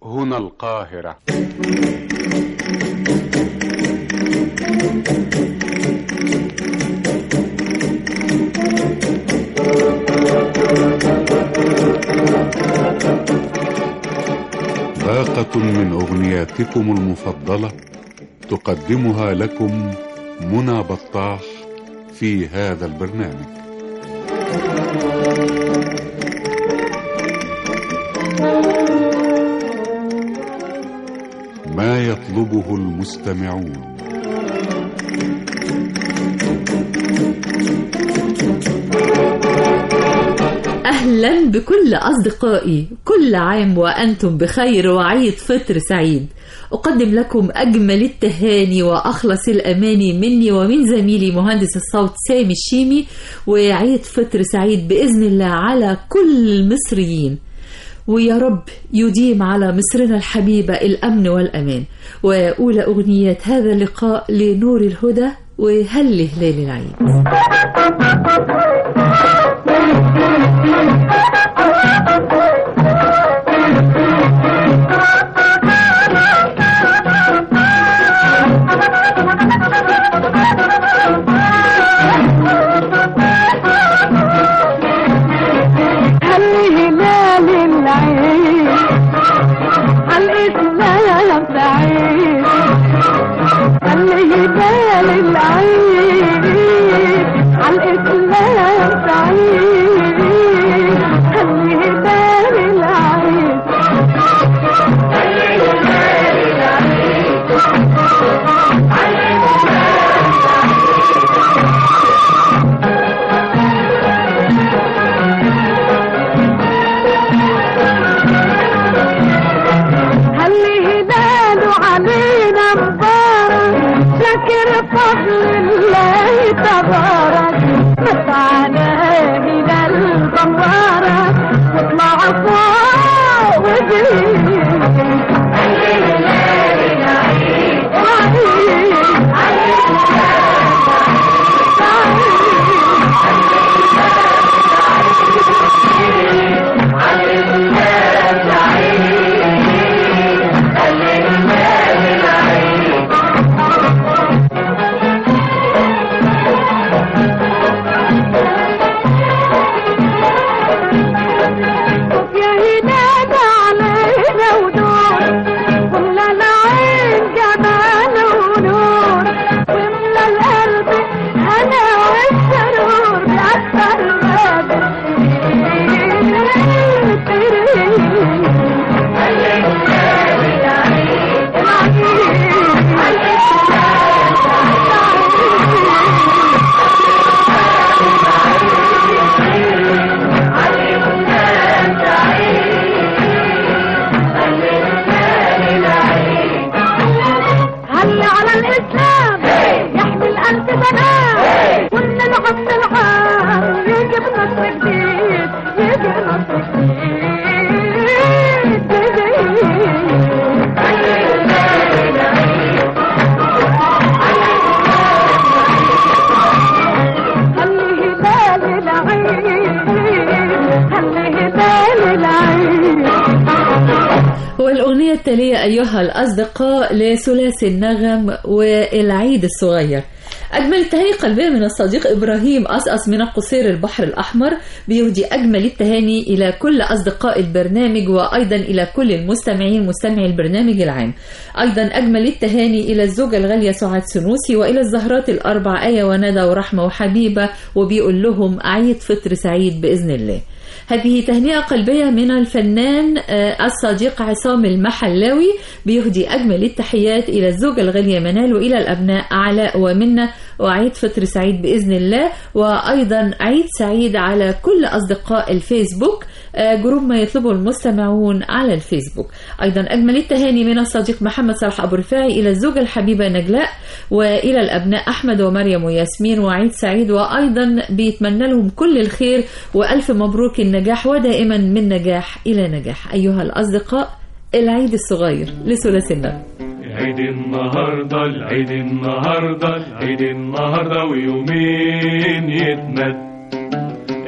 هنا القاهرة باقة من أغنياتكم المفضلة تقدمها لكم منى بطاح في هذا البرنامج ما يطلبه المستمعون أهلا بكل أصدقائي كل عام وأنتم بخير وعيد فطر سعيد أقدم لكم أجمل التهاني وأخلص الأماني مني ومن زميلي مهندس الصوت سامي الشيمي وعيد فطر سعيد بإذن الله على كل المصريين ويا رب يديم على مصرنا الحبيبة الأمن والأمان وأولى أغنيات هذا اللقاء لنور الهدى وهل هلال العيد هل هلال العيد عالإسلام سعيد هل هلال العيد عالإسلام سعيد هل هلال العيد هل هلال علينا مبارك لكن فضل الله تبارك متعنا هلال مبارك واطلع فوق وجيب يا هلال علينا ونور وملا العين جمال ونور وملا القلب انا والسرور باكثر غابر هل على الإسلام يحمي الألف بنات كل العم العام يجيب نصر جديد يجيب نصر هل هلال العيد هل هلال العيد والأغنية التالية أيها الأصدقاء لثلاثي النغم والعيد الصغير أجمل التهاني قلبية من الصديق إبراهيم أسأس من القصير البحر الأحمر بيهدي أجمل التهاني إلى كل أصدقاء البرنامج وأيضا إلى كل المستمعين مستمعي البرنامج العام أيضا أجمل التهاني إلى الزوجة الغالية سعاد سنوسي وإلى الزهرات الأربع آية وندى ورحمة وحبيبة وبيقول لهم عيد فطر سعيد بإذن الله هذه تهنئة قلبية من الفنان آه، الصديق عصام المحلاوي بيهدي أجمل التحيات إلى الزوجة الغالية منال وإلى الأبناء علاء ومنة وعيد فطر سعيد بإذن الله وأيضا عيد سعيد على كل أصدقاء الفيسبوك آه، جروب ما يطلبه المستمعون على الفيسبوك أيضا أجمل التهاني من الصديق محمد صلاح أبو رفاعي إلى الزوجة الحبيبة نجلاء وإلى الأبناء أحمد ومريم وياسمين وعيد سعيد وأيضا بيتمنى لهم كل الخير وألف مبروك النجاح ودائما من نجاح إلى نجاح أيها الأصدقاء العيد الصغير لثلاثي النغم العيد النهاردة العيد النهاردة العيد النهاردة ويومين يتمد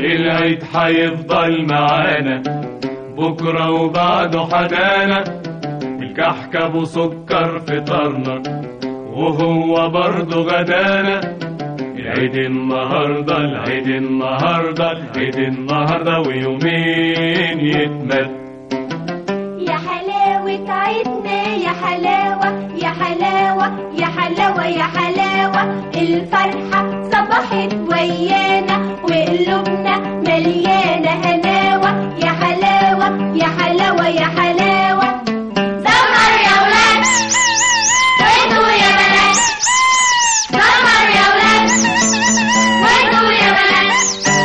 العيد هيفضل معانا بكرة وبعده حدانا كحك ابو سكر فطرنا وهو برضه غدانا العيد النهارده العيد النهارده العيد النهارده ويومين يتمد يا حلاوة عيدنا يا حلاوة يا حلاوة يا حلاوة يا حلاوة الفرحة صبحت ويانا وقلوبنا مليانة هناوة يا حلاوة يا حلاوة يا حلاوة زمر يا ولاد وانتوا يا بنات زمر يا ولاد وانتوا يا بنات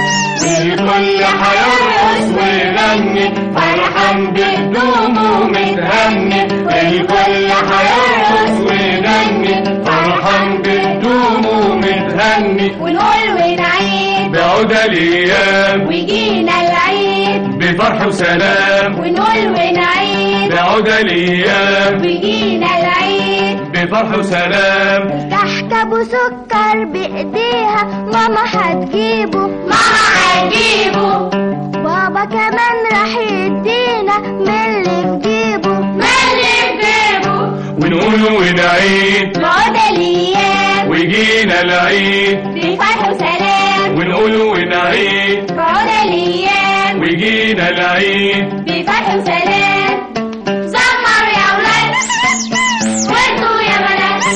الكل هيرقص ويغني فرحان بهدومه ومتهني الكل هيرقص ويغني فرحان بهدومه ومتهني ونقول ونعيد بعود الايام ويجينا العيد بفرح وسلام ونقول ونعيد بعود الايام ويجينا العيد بفرح وسلام كحك ابو سكر بايديها ماما هتجيبه ماما هتجيبه بابا كمان راح يدينا من اللي في جيبه من اللي في جيبه ونقول ونعيد بعد الايام ويجينا العيد بفرح وسلام ونقول ونعيد بعد الايام ويجينا العيد بفرح وسلام زمر يا ولاد وانتوا يا بنات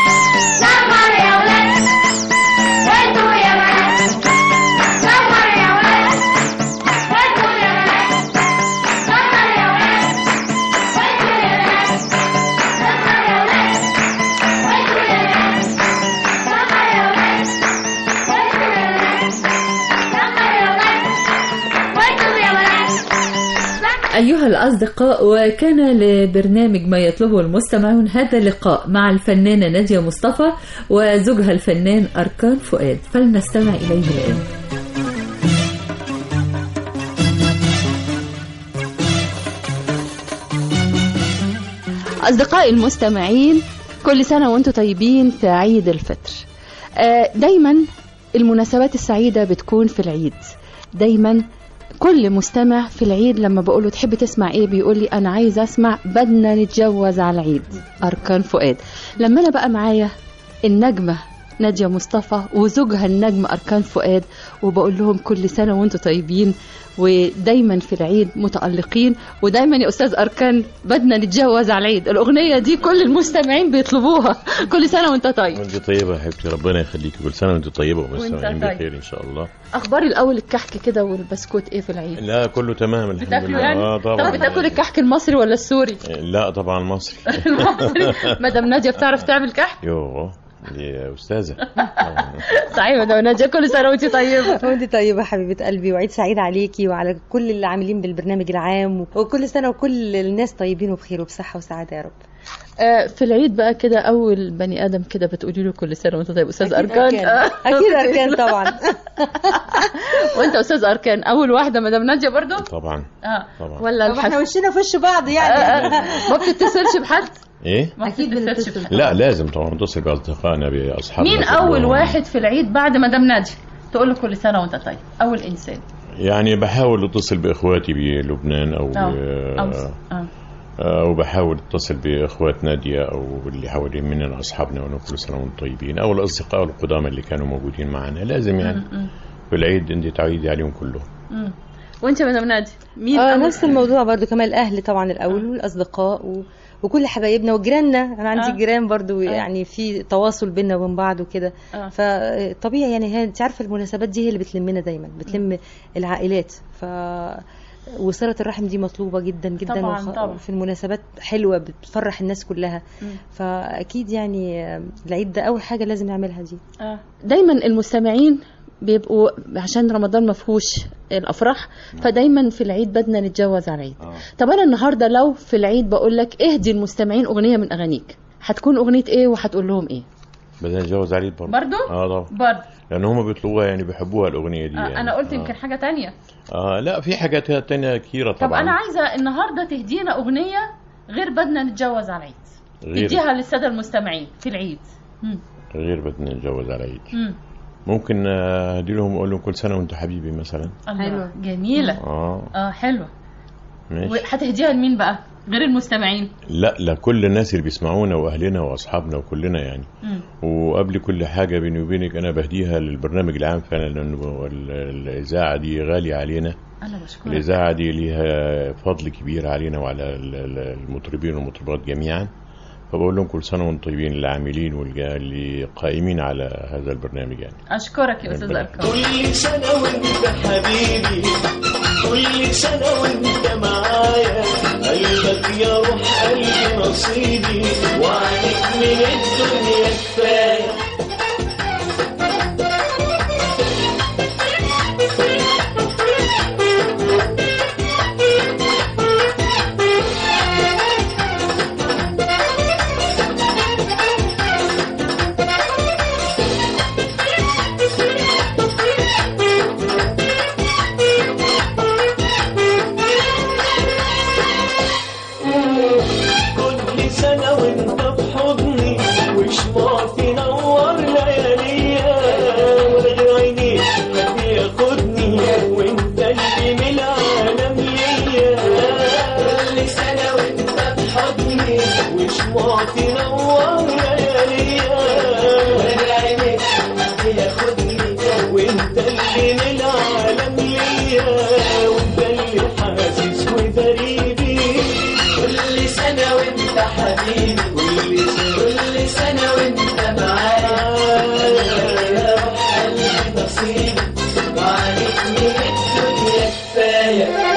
زمر يا ولاد وانتوا يا بنات زمر يا ولاد وانتوا يا بنات زمر يا ولاد وانتوا يا بنات زمر يا ولاد وانتوا يا بنات زمر يا ولاد وانتوا يا بنات زمر يا ولاد وانتوا يا بنات أيها الأصدقاء وكان لبرنامج ما يطلبه المستمعون هذا اللقاء مع الفنانة نادية مصطفى وزوجها الفنان أركان فؤاد فلنستمع إليه الآن أصدقائي المستمعين كل سنة وأنتم طيبين في عيد الفطر آه، دايما المناسبات السعيدة بتكون في العيد دايما كل مستمع في العيد لما بقول له تحب تسمع ايه بيقول لي انا عايز اسمع بدنا نتجوز على العيد اركان فؤاد لما انا بقى معايا النجمه نادية مصطفى وزوجها النجم أركان فؤاد وبقول لهم كل سنة وانتم طيبين ودايما في العيد متألقين ودايما يا أستاذ أركان بدنا نتجوز على العيد الأغنية دي كل المستمعين بيطلبوها كل سنة وانت طيب وانت طيبة يا حبيبتي ربنا يخليكي كل سنة وانت طيبة وانت ومستمعين طيب. بخير ان شاء الله أخبار الأول الكحك كده والبسكوت إيه في العيد لا كله تمام الحمد بتاكلوا لله يعني اه طب طبعا بتاكل الكحك المصري ولا السوري لا طبعا مصري المصري مدام نادية بتعرف تعمل كحك يوه دي استاذة صحيح مدام نادية كل سنة وانت طيبة وانت طيبة حبيبة قلبي وعيد سعيد عليكي وعلى كل اللي عاملين بالبرنامج العام وكل سنة وكل الناس طيبين وبخير وبصحة وسعادة يا رب آه، في العيد بقى كده اول بني ادم كده بتقولي له كل سنه وانت طيب استاذ أكيد اركان آه. أكيد أركان طبعا وانت استاذ اركان اول واحده مدام ناديه برضو طبعا اه طبعا. ولا طب احنا الحس... وشنا في وش بعض آه، يعني آه. ما بتتصلش بحد ايه ما أكيد بتتصلش بنتصل. بحد. لا لازم طبعا نتصل باصدقائنا باصحابنا مين اول كلهم. واحد في العيد بعد مدام ناديه تقول له كل سنه وانت طيب اول انسان يعني بحاول اتصل باخواتي بلبنان او اه ب- أو... اه آه، وبحاول اتصل باخوات ناديه او اللي حوالين مننا اصحابنا ونقول كل سنه وانتم طيبين او الاصدقاء القدامى اللي كانوا موجودين معنا لازم يعني م- م- في العيد انت تعيدي عليهم كلهم م. وانت يا مدام ناديه مين اه أول نفس الموضوع برضو كمان الأهل طبعا الأول والأصدقاء و... وكل حبايبنا وجيراننا أنا عندي آه. جيران برضو يعني في تواصل بينا وبين بعض وكده آه. فطبيعي يعني هي انت عارفه المناسبات دي هي اللي بتلمنا دايما بتلم العائلات ف وصلة الرحم دي مطلوبة جدا جدا طبعاً، طبعاً. في المناسبات حلوة بتفرح الناس كلها مم. فأكيد يعني العيد ده أول حاجة لازم نعملها دي آه. دايما المستمعين بيبقوا عشان رمضان ما فيهوش الافراح فدايما في العيد بدنا نتجوز على العيد طب انا النهارده لو في العيد بقول لك اهدي المستمعين اغنيه من اغانيك هتكون اغنيه ايه وهتقول لهم ايه بدنا نتجوز عليه برضه برضو؟ اه طبعا برضه لان هم بيطلبوها يعني بيحبوها الاغنيه دي آه يعني. انا قلت آه. يمكن حاجه تانية اه لا في حاجات تانية كثيرة طب طبعا انا عايزه النهارده تهدينا اغنيه غير بدنا نتجوز على العيد غير اديها للساده المستمعين في العيد مم. غير بدنا نتجوز على العيد مم. ممكن آه، ادي لهم اقول لهم كل سنه وانتم حبيبي مثلا الله حلوة. جميله اه اه حلوه ماشي وهتهديها لمين بقى غير المستمعين لا لا كل الناس اللي بيسمعونا واهلنا واصحابنا وكلنا يعني مم. وقبل كل حاجه بيني وبينك انا بهديها للبرنامج العام فعلا لانه ال- الاذاعه دي غاليه علينا انا بشكرك الاذاعه دي ليها فضل كبير علينا وعلى ال- ال- المطربين والمطربات جميعا فبقول لهم كل سنه وانتم طيبين العاملين والجا- اللي قائمين على هذا البرنامج يعني اشكرك يا استاذ ربنا اركان كل سنة وانت حبيبي كل سنة وانت معايا قلبك يا روح قلبي نصيبي وعنك من الدنيا كفاية كل سنة وانت في حضني وشموع تنور لياليا وغير عينيك بياخدني وانت اللي من العالم ليا كل سنة وانت في حضني وشموع تنور لياليا وغير عينيك بياخدني وانت اللي من العالم ليا وانت اللي حاسس ودريبي كل سنة وانت حبيبي كل سنة كل سنة وانت معايا يا روح قلبي نصيبي وعليك من الدنيا كفاية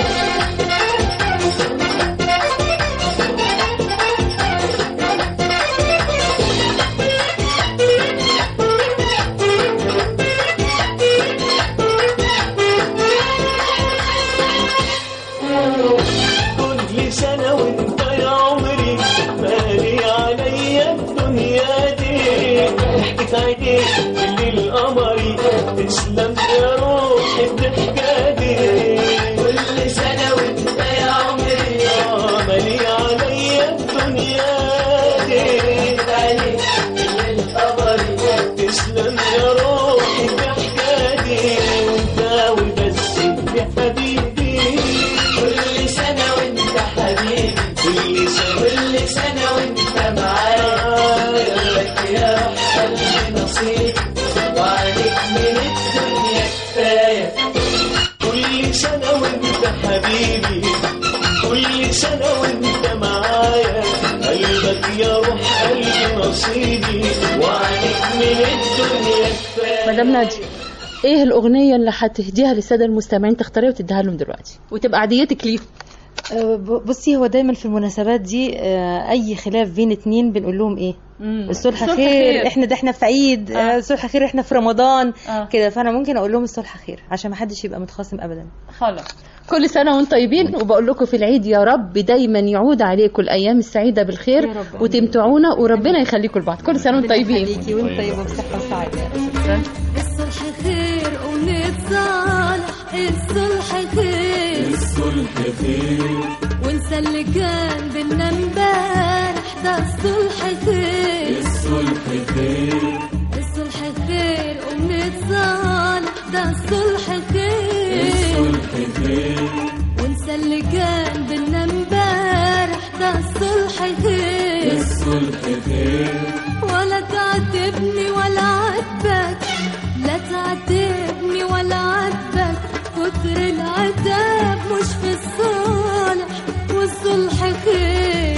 كل سنة وانت يا عمري مالي عليا الدنيا دي ضحكت عينيك الليل قمري تسلم يا روحي الضحكة دي كل سنة وانت يا عمري آه، مالي عليا الدنيا دي ضحكت عينيك الليل قمري تسلم يا روحي الضحكة دي وانت وبس يا حبيبي كل سنة وانت حبيبي كل سنة كل سنة وانت معايا لك يا روح قلبي نصيب وعليك من الدنيا كفاية كل سنة وانت حبيبي كل سنة وانت معايا قلبك يا روح قلبي نصيبي وعليك من الدنيا كفاية مدام نادي ايه الاغنيه اللي هتهديها للساده المستمعين تختاريها وتديها لهم دلوقتي وتبقى عاديتك ليهم أه، ب- بصي هو دايما في المناسبات دي أه، اي خلاف بين اتنين بنقول لهم ايه الصلح الصلح خير خير. احنا ده احنا في عيد آه. آه، الصلح خير احنا في رمضان آه. كده فانا ممكن اقول لهم الصلح خير عشان ما حدش يبقى متخاصم ابدا خلاص كل سنة وانتم طيبين وبقول لكم في العيد يا رب دايما يعود عليكم الأيام السعيدة بالخير يا رب. وتمتعونا وربنا يخليكم لبعض كل سنة وانتم طيبين خليكي وانت طيبه بصحه وسعاده الصلح خير ونتصالح الصلح خير الصلح خير ونسى اللي كان بينا امبارح ده الصلح خير الصلح خير الصلح خير ونتصالح ده الصلح خير الصلح خير ونسى اللي كان بينا امبارح ده الصلح خير الصلح خير ولا تعاتبني ولا عاتبك لا تعاتبني ولا عاتبك كتر العتاب مش في الصالح والصلح خير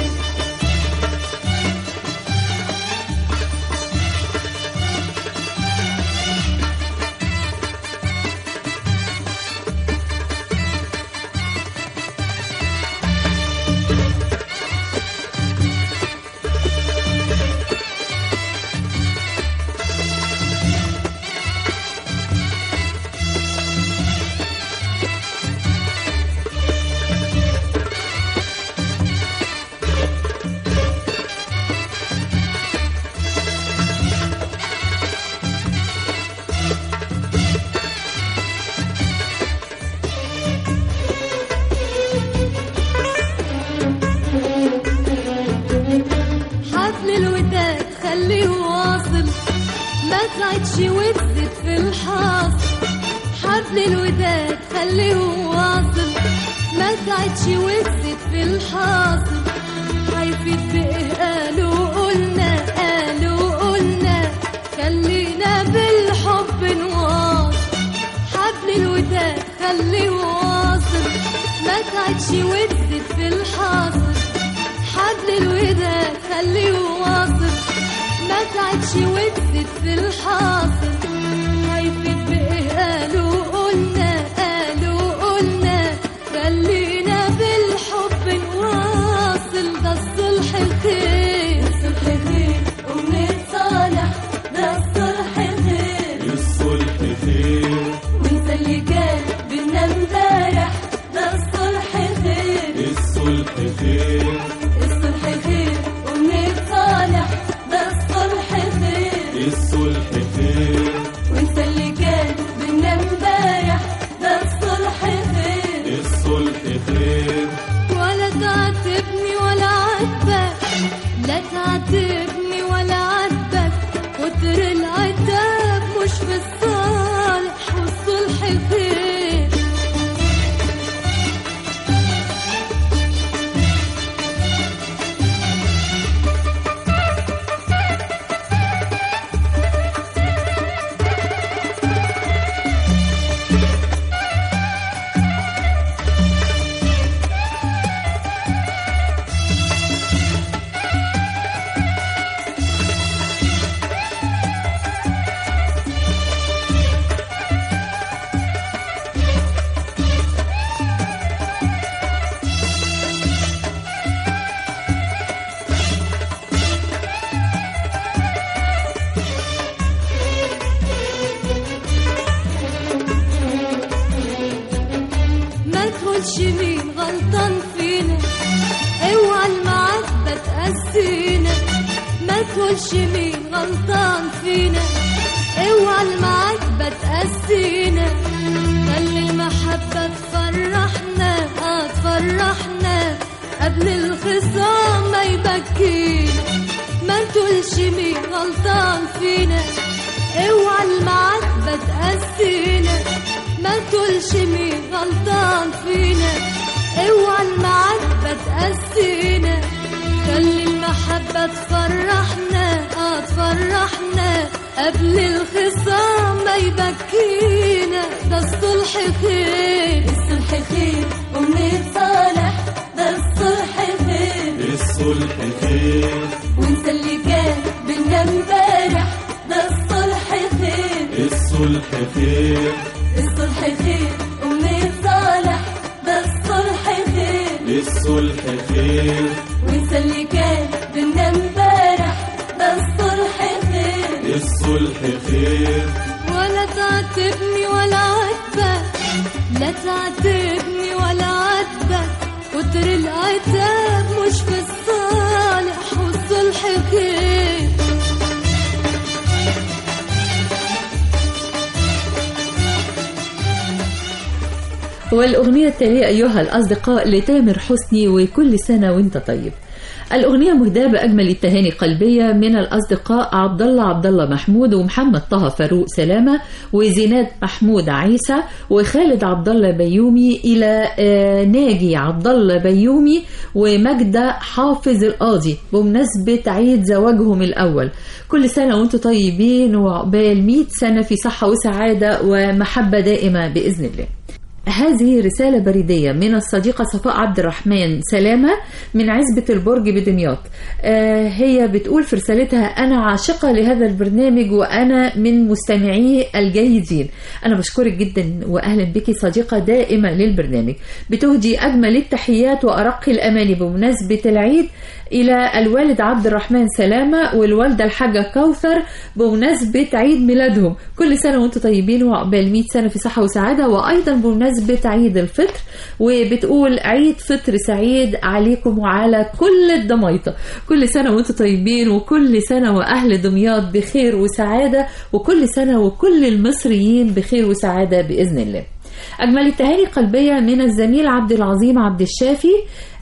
حبل الوداد خليه واصل ما تعدش وتزيد في الحاصل حبل الوداد خليه واصل ما تعدش وتزيد في في الحاصل هيفيد بإيه قالوا قلنا قالوا قلنا خلينا بالحب نواصل حبل الوداد خليه واصل ما تعدش وتزيد في الحاصل حبل الوداد خليه واصل ما تعدش وتزيد في الحاصل هيفيد بإيه قالوا قلنا قالوا قلنا خلينا بالحب نواصل ده الصلح الخير الصلح خير ونتصالح ده الصلح خير الصلح خير وانت اللي كان بينا امبارح ده الصلح خير الصلح خير الصلح خير ونتصالح ده الصلح خير الصلح خير وانت اللي كان بينا امبارح ده الصلح خير الصلح خير ولا تعاتبني ولا عاتبك لا تعاتبني ولا عاتبك كتر العتاب مش في الصالح والصلح خير ما تقولش مين غلطان فينا اوعى المعاتبة تقسينا ما تقولش مين غلطان فينا اوعى المعاتبة تقسينا خلي المحبة تفرحنا اه تفرحنا قبل الخصام ما يبكينا ما تقولش مين غلطان فينا اوعى المعاتبة تقسينا ما تقولش مين غلطان فينا اوعى المعاتبة تقسينا خلي المحبة تفرحنا اه تفرحنا قبل الخصام ما يبكينا ده الصلح خير الصلح خير ونتصالح ده الصلح خير الصلح خير وانت اللي كان بينا امبارح ده الصلح خير الصلح خير الصلح خير ونتصالح ده الصلح خير الصلح خير وانت اللي كان بينا امبارح ده الصلح خير الصلح خير ولا تعاتبني ولا عاتبك لا تعاتبني ولا عاتبك كتر العتاب مش في الصالح والصلح خير والأغنية التالية أيها الأصدقاء لتامر حسني وكل سنة وانت طيب الأغنية مهداة بأجمل التهاني قلبية من الأصدقاء عبد الله عبد الله محمود ومحمد طه فاروق سلامة وزينات محمود عيسى وخالد عبد الله بيومي إلى آه، ناجي عبد الله بيومي ومجدة حافظ القاضي بمناسبة عيد زواجهم الأول كل سنة وانتم طيبين وعقبال 100 سنة في صحة وسعادة ومحبة دائمة بإذن الله هذه رسالة بريدية من الصديقة صفاء عبد الرحمن سلامة من عزبة البرج بدمياط آه هي بتقول في رسالتها أنا عاشقة لهذا البرنامج وأنا من مستمعيه الجيدين أنا بشكرك جدا وأهلا بك صديقة دائمة للبرنامج بتهدي أجمل التحيات وأرق الأماني بمناسبة العيد إلى الوالد عبد الرحمن سلامة والوالدة الحاجة كوثر بمناسبة عيد ميلادهم كل سنة وانتم طيبين وعقبال 100 سنة في صحة وسعادة وأيضا بمناسبة عيد الفطر وبتقول عيد فطر سعيد عليكم وعلى كل الدميطة كل سنة وانتم طيبين وكل سنة وأهل دمياط بخير وسعادة وكل سنة وكل المصريين بخير وسعادة بإذن الله أجمل التهاني قلبية من الزميل عبد العظيم عبد الشافي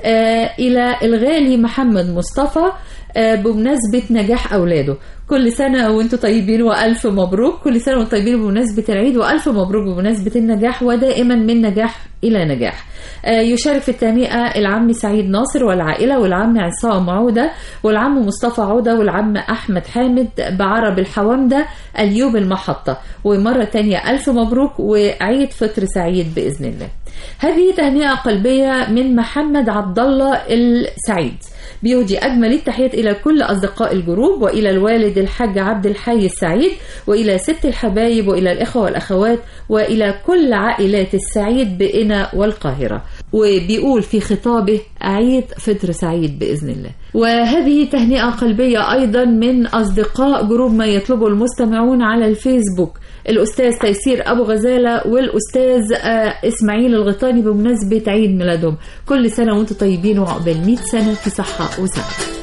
آه، إلى الغالي محمد مصطفى آه، بمناسبة نجاح أولاده كل سنة وانتم طيبين وألف مبروك كل سنة وانتم طيبين بمناسبة العيد وألف مبروك بمناسبة النجاح ودائما من نجاح إلى نجاح آه، يشارك في التهنئة العم سعيد ناصر والعائلة والعم عصام عودة والعم مصطفى عودة والعم أحمد حامد بعرب الحوامدة أليوب المحطة ومرة تانية ألف مبروك وعيد فطر سعيد بإذن الله هذه تهنئة قلبية من محمد عبد الله السعيد بيهدي أجمل التحيات إلى كل أصدقاء الجروب وإلى الوالد الحاج عبد الحي السعيد وإلى ست الحبايب وإلى الإخوة والأخوات وإلى كل عائلات السعيد بإنا والقاهرة وبيقول في خطابه عيد فطر سعيد بإذن الله وهذه تهنئة قلبية أيضا من أصدقاء جروب ما يطلبه المستمعون على الفيسبوك الأستاذ تيسير أبو غزالة والأستاذ آه، إسماعيل الغيطاني بمناسبة عيد ميلادهم كل سنة وأنتم طيبين وعقبال 100 سنة في صحة وسعادة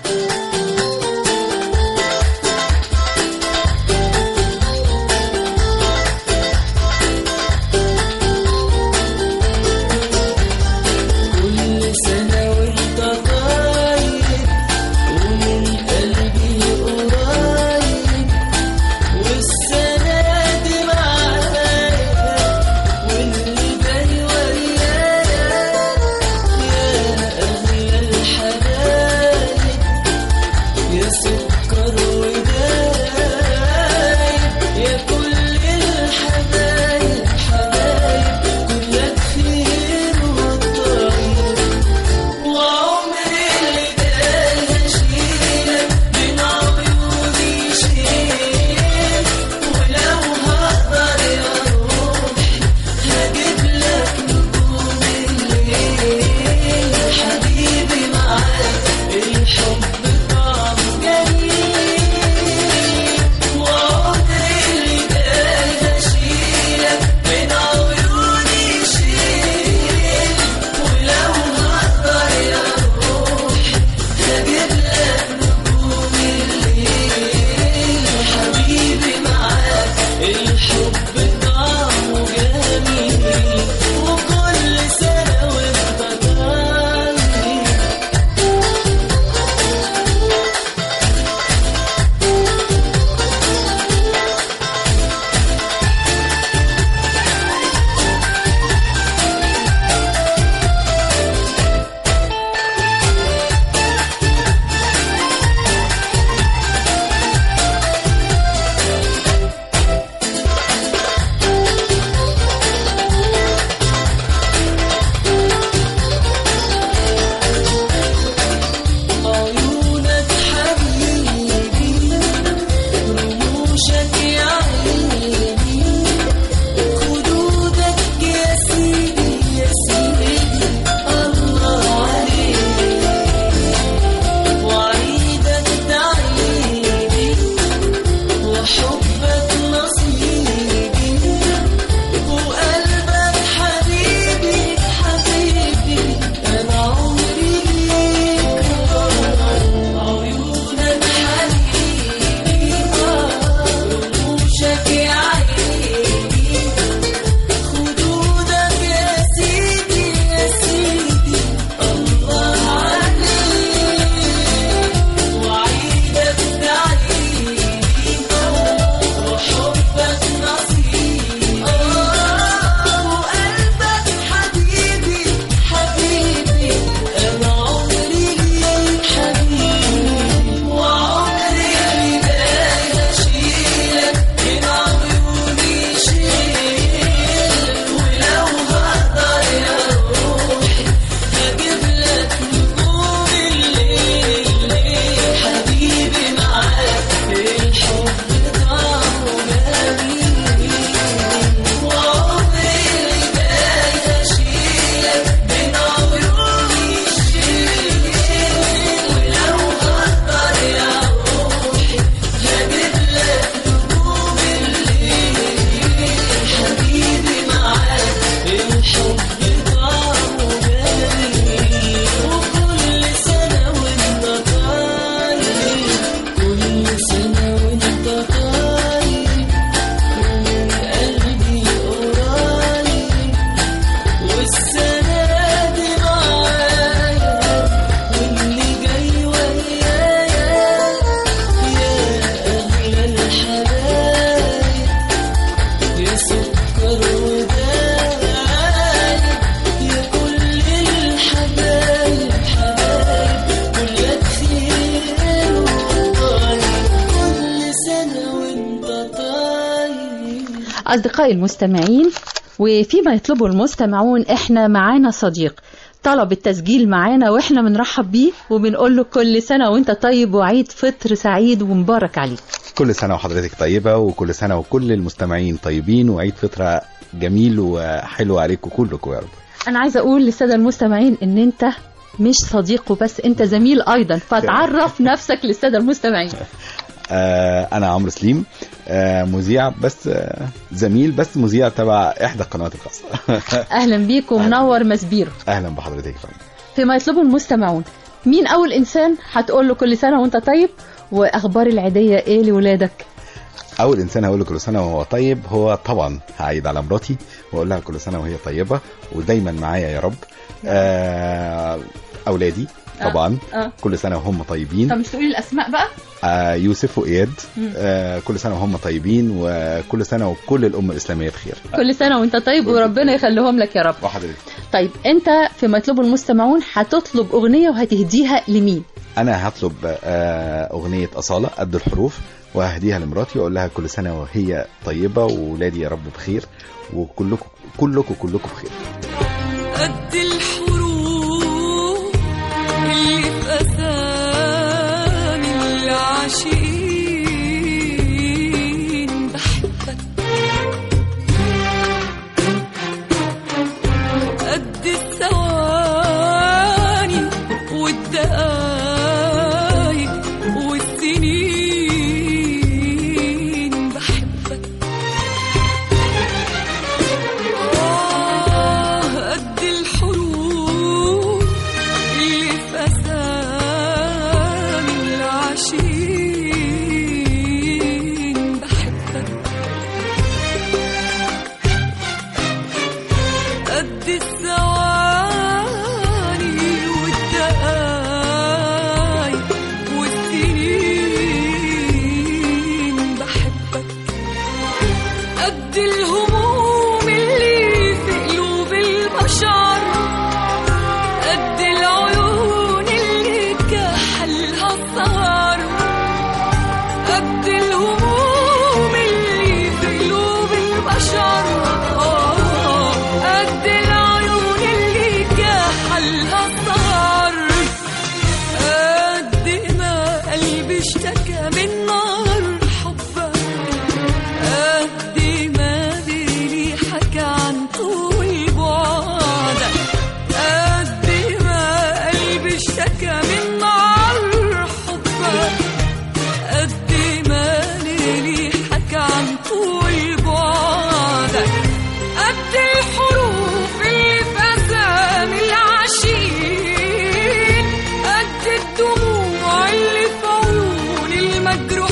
كل سنة وانت طيب ومن قلبي قريب والسنة دي معايا واللي جاي ويايا يا أغلى الحبايب أصدقائي المستمعين وفيما يطلبه المستمعون احنا معانا صديق طلب التسجيل معانا واحنا بنرحب بيه وبنقول له كل سنة وانت طيب وعيد فطر سعيد ومبارك عليك كل سنة وحضرتك طيبة وكل سنة وكل المستمعين طيبين وعيد فطرة جميل وحلو عليكم كلكم يا رب انا عايزة اقول للسادة المستمعين ان انت مش صديق وبس انت زميل ايضا فتعرف نفسك للسادة المستمعين آه أنا عمرو سليم آه مذيع بس آه زميل بس مذيع تبع إحدى القنوات الخاصة اهلا بيك ومنور مسبيرو أهلا بحضرتك يا فندم فيما يطلبه المستمعون مين اول انسان هتقول له كل سنة وانت طيب واخبار العيدية ايه لولادك أول إنسان هقول له كل سنة وهو طيب هو طبعا هعيد على مراتي وأقول لها كل سنة وهي طيبة ودايما معايا يا رب آه أولادي طبعا آه. كل سنة وهم طيبين طب مش تقولي الاسماء بقى آه يوسف وإياد مم. آه كل سنة وهم طيبين وكل سنة وكل الأمة الإسلامية بخير كل سنة وانت طيب وربنا يخليهم لك يا رب وحضرتك طيب انت فيما يطلبه المستمعون هتطلب اغنية وهتهديها لمين أنا هطلب آه أغنية أصالة قد الحروف وهديها لمراتي وأقول لها كل سنة وهي طيبة وولادي يا رب بخير وكلكم كلكم كلكم بخير قد الحروف اللي في أسامي العاشقين بحبك قد الثواني والدقايق والسنين بحبك آه قد الحروف اللي في أسامي العاشقين بحبك قد الثواني والدقايق والسنين بحبك قد الهموم اللي في قلوب البشر قد العيون اللي كحلها السهر قد الهموم اللي في قلوب البشر آه، قد العيون اللي كحلها السهر قد ما قلبي اشتكى من نار حبك قد ما ديلي حكى عن طول بعدك قد ما قلبي اشتكى من نار حبك قد ما ليلي حكى عن طول بعدك قد الحروف اللي في أسامي العاشقين قد الدموع اللي في عيون المجروحين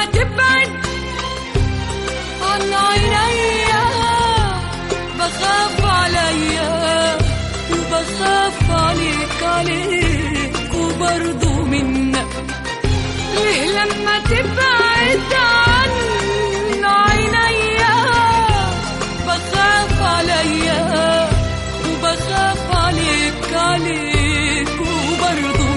تبعد عن عينيا بخاف عليا وبخاف عليك عليك وبرضه منك ليه لما تبعد عن عينيا بخاف عليا وبخاف عليك عليك وبرضه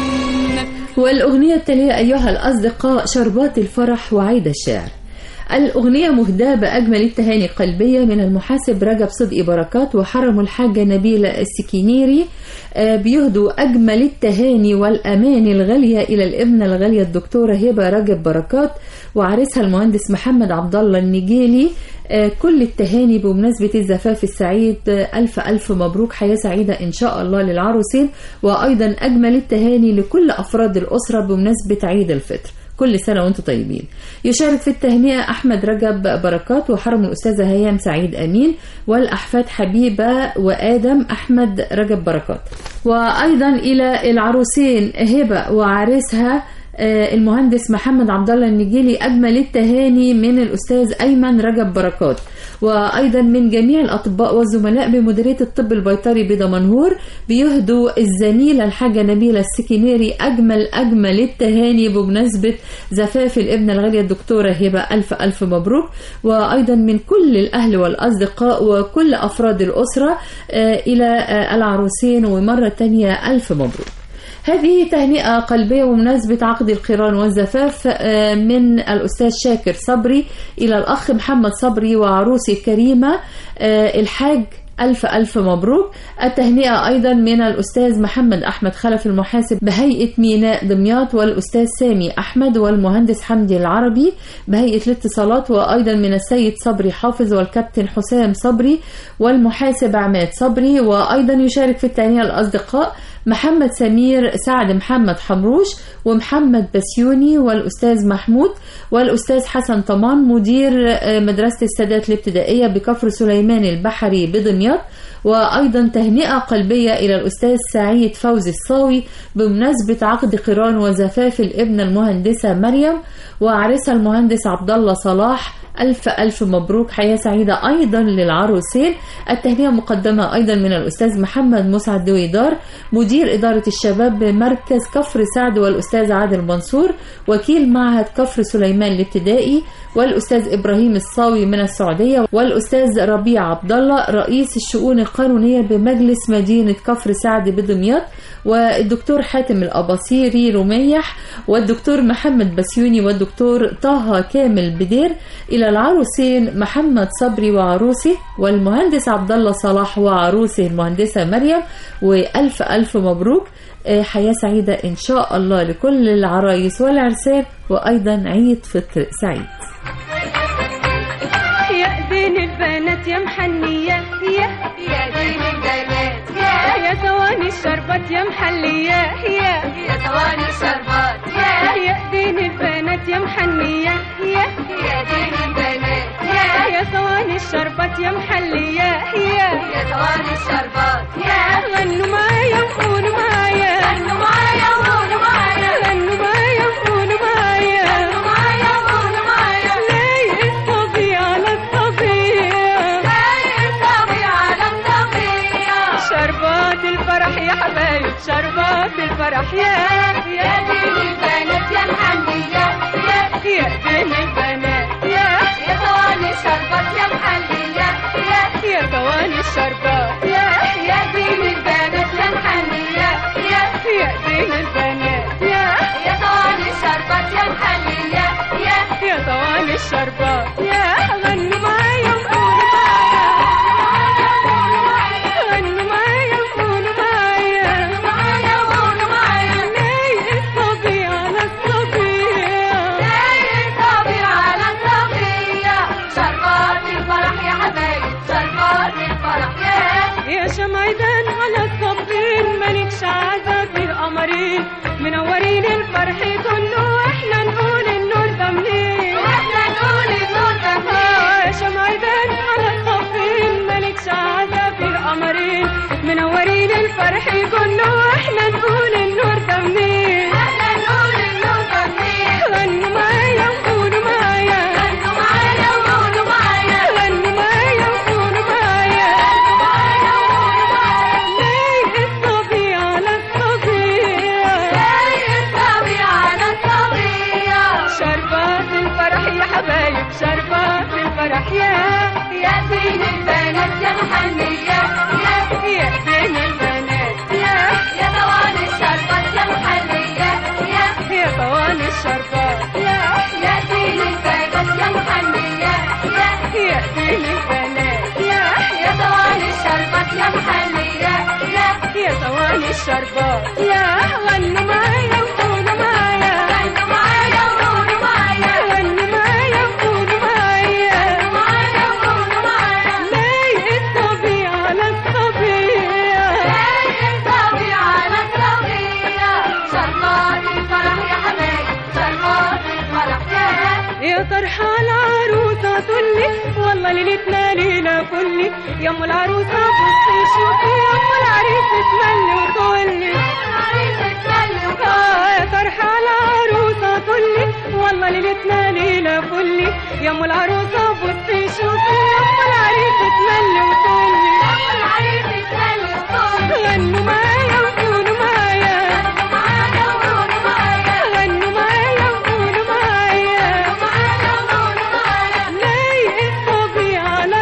منك والأغنية التالية أيها الأصدقاء شربات الفرح وعيد الشعر الأغنية مهداة بأجمل التهاني القلبية من المحاسب رجب صدقي بركات وحرم الحاجة نبيلة السكينيري آه، بيهدوا أجمل التهاني والأماني الغالية إلى الابنة الغالية الدكتورة هبة رجب بركات وعريسها المهندس محمد عبد الله النجيلي آه، كل التهاني بمناسبة الزفاف السعيد آه، ألف ألف مبروك حياة سعيدة إن شاء الله للعروسين وأيضا أجمل التهاني لكل أفراد الأسرة بمناسبة عيد الفطر كل سنة وانتم طيبين يشارك في التهنئة أحمد رجب بركات وحرم الأستاذة هيام سعيد أمين والأحفاد حبيبة وآدم أحمد رجب بركات وأيضا إلى العروسين هبة وعريسها آه، المهندس محمد عبد الله النجيلي اجمل التهاني من الاستاذ ايمن رجب بركات وايضا من جميع الاطباء والزملاء بمديريه الطب البيطري بدمنهور بيهدوا الزميله الحاجه نبيله السكينيري اجمل اجمل التهاني بمناسبه زفاف الابنه الغاليه الدكتوره هبه الف الف مبروك وايضا من كل الاهل والاصدقاء وكل افراد الاسره آه، الى آه، العروسين ومره تانية الف مبروك هذه تهنئة قلبية بمناسبة عقد القران والزفاف آه، من الأستاذ شاكر صبري إلى الأخ محمد صبري وعروسي كريمة آه، الحاج ألف ألف مبروك التهنئة أيضا من الأستاذ محمد أحمد خلف المحاسب بهيئة ميناء دمياط والأستاذ سامي أحمد والمهندس حمدي العربي بهيئة الاتصالات وأيضا من السيد صبري حافظ والكابتن حسام صبري والمحاسب عماد صبري وأيضا يشارك في التهنئة الأصدقاء محمد سمير سعد محمد حمروش ومحمد بسيوني والأستاذ محمود والأستاذ حسن طمان مدير آه، مدرسة السادات الابتدائية بكفر سليمان البحري بدمياط وأيضا تهنئة قلبية إلى الأستاذ سعيد فوزي الصاوي بمناسبة عقد قران وزفاف الابنة المهندسة مريم وعريسها المهندس عبد الله صلاح ألف ألف مبروك حياة سعيدة أيضا للعروسين التهنئة مقدمة أيضا من الأستاذ محمد مسعد دويدار مدير إدارة الشباب بمركز كفر سعد والأستاذ عادل منصور وكيل معهد كفر سليمان الابتدائي والأستاذ إبراهيم الصاوي من السعودية والأستاذ ربيع عبد الله رئيس الشؤون القانونية بمجلس مدينة كفر سعد بدمياط والدكتور حاتم الأباصيري رميح والدكتور محمد بسيوني والدكتور طه كامل بدير إلى العروسين محمد صبري وعروسه والمهندس عبد الله صلاح وعروسه المهندسة مريم وألف ألف مبروك آه، حياة سعيدة إن شاء الله لكل العرايس والعرسان وأيضا عيد فطر سعيد يا دين البنات يا محنية يا يا دين البنات يا يا ثواني الشربات يا محلية يا يا ثواني الشربات يا يا دين البنات يا محنية يا يا دين البنات يا يا ثواني الشربات يا محلية يا يا ثواني الشربات يا غنوا معايا وقولوا معايا غنوا معايا وقولوا معايا غنوا معايا وقولوا معايا غنوا معايا وقولوا معايا لايق الطبيعة على الطبيعة لايق الطبيعة على الطبيعة شربات الفرح يا حبايب شربات الفرح يا يا دين البنات يا محلية يا يا دين البنات يا يا ثواني الشربات يا محلية يا يا ثواني الشربات يا يا دين البنات يا محلية يا يا دين البنات يا يا ثواني الشربات يا محلية يا يا ثواني الشربات يا غنوا معايا وقولوا معايا غنوا معايا وقولوا معايا معايا وقولوا معايا لايق الطبيعة على الطبيعة لايق الطبيعة على الطبيعة شربات الفرح يا حبايب شربات الفرح يا يا شمعدان على الصفين مالكش عزا في القمرين منورين الفرح كله واحنا نقول النور ده منين واحنا نقول النور ده منين يا شمعدان على الصفين مالكش عزا في القمرين منورين الفرح كله واحنا نقول النور ده منين احنا نقول النور ده منين غنوا معايا وقولوا شربات الفرح يا يا زين البنات يا محنية يا يا زين البنات يا يا طوال الشربات يا محنية يا يا طوال الشربات يا يا زين البنات يا محنية يا يا زين البنات يا يا طوال الشربات يا محنية يا يا طوال الشربات يا غنوا معايا وقولوا معايا غنوا معايا وقولوا معايا غنوا معايا وقولوا معايا معايا وقولوا معايا لايق الطبيعة على الطبيعة لايق الطبيعة على الطبيعة شربات الفرح يا حبايب شربات الفرح يا يا فرحة العروسة تقولي والله ليلتنا ليلة فلي يا ام العروسة بصي شوفي يا ام العريس تملي وتقولي آه يا فرحة العروسة تقولي والله ليلتنا ليلة فلي يا ام العروسة بصي شوفي يا ام العريس تملي وتقولي غنوا معايا وقولوا معايا غنوا معايا وقولوا معايا لايق الطبيعة على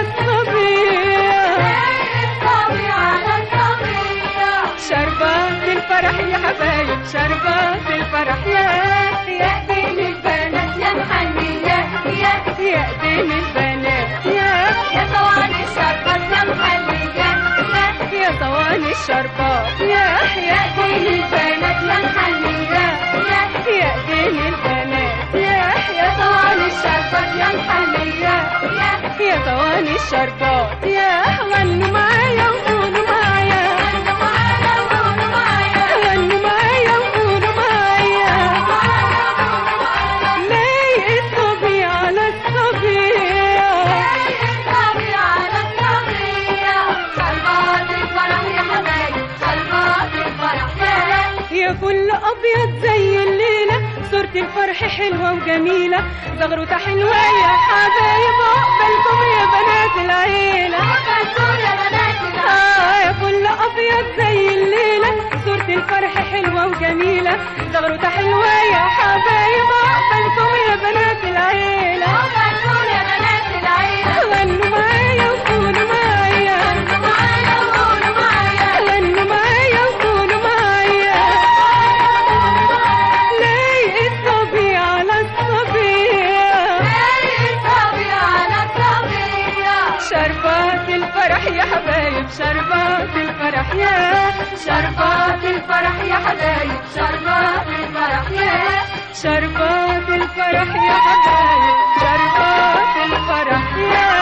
الطبيعة شربات الفرح يا حبايب شربات الفرح يا يا دين البنات يا محنية يا يا دين البنات يا يا صواني الشربات يا محنية يا يا صواني الشربات يا يا دين البنات يا محنية يا يا دين البنات يا يا صواني الشربات يا محنية يا يا صواني الشربات يا غنوا معايا وقولوا معايا غنوا معايا وقولوا معايا غنوا معايا وقولوا معايا لايق الطبيعة على الطبيعة لايق الطبيعة على الطبيعة شربات الفرح يا حبايب شربات الفرح يا فل أبيض زي الليلة صورة الفرح حلوة وجميلة زغروطة حلوة يا حبايب عقبالكم يا بنات العيلة عقبالكم يا بنات العيلة يا فل أبيض زي الليلة صورة الفرح حلوة وجميلة زغروطة حلوة يا حبايب عقبالكم يا بنات العيلة عقبالكم يا بنات العيلة غنوا معايا وقولوا معايا غنوا معايا وقولوا معايا غنوا معايا وقولوا معايا لايق الطبيعة على الطبيعة لايق الطبيعة على الطبيعة شربات الفرح يا حبايب شربات الفرح يا شربات الفرح يا حبايب شربات الفرح يا شربات الفرح يا حبايب شربات الفرح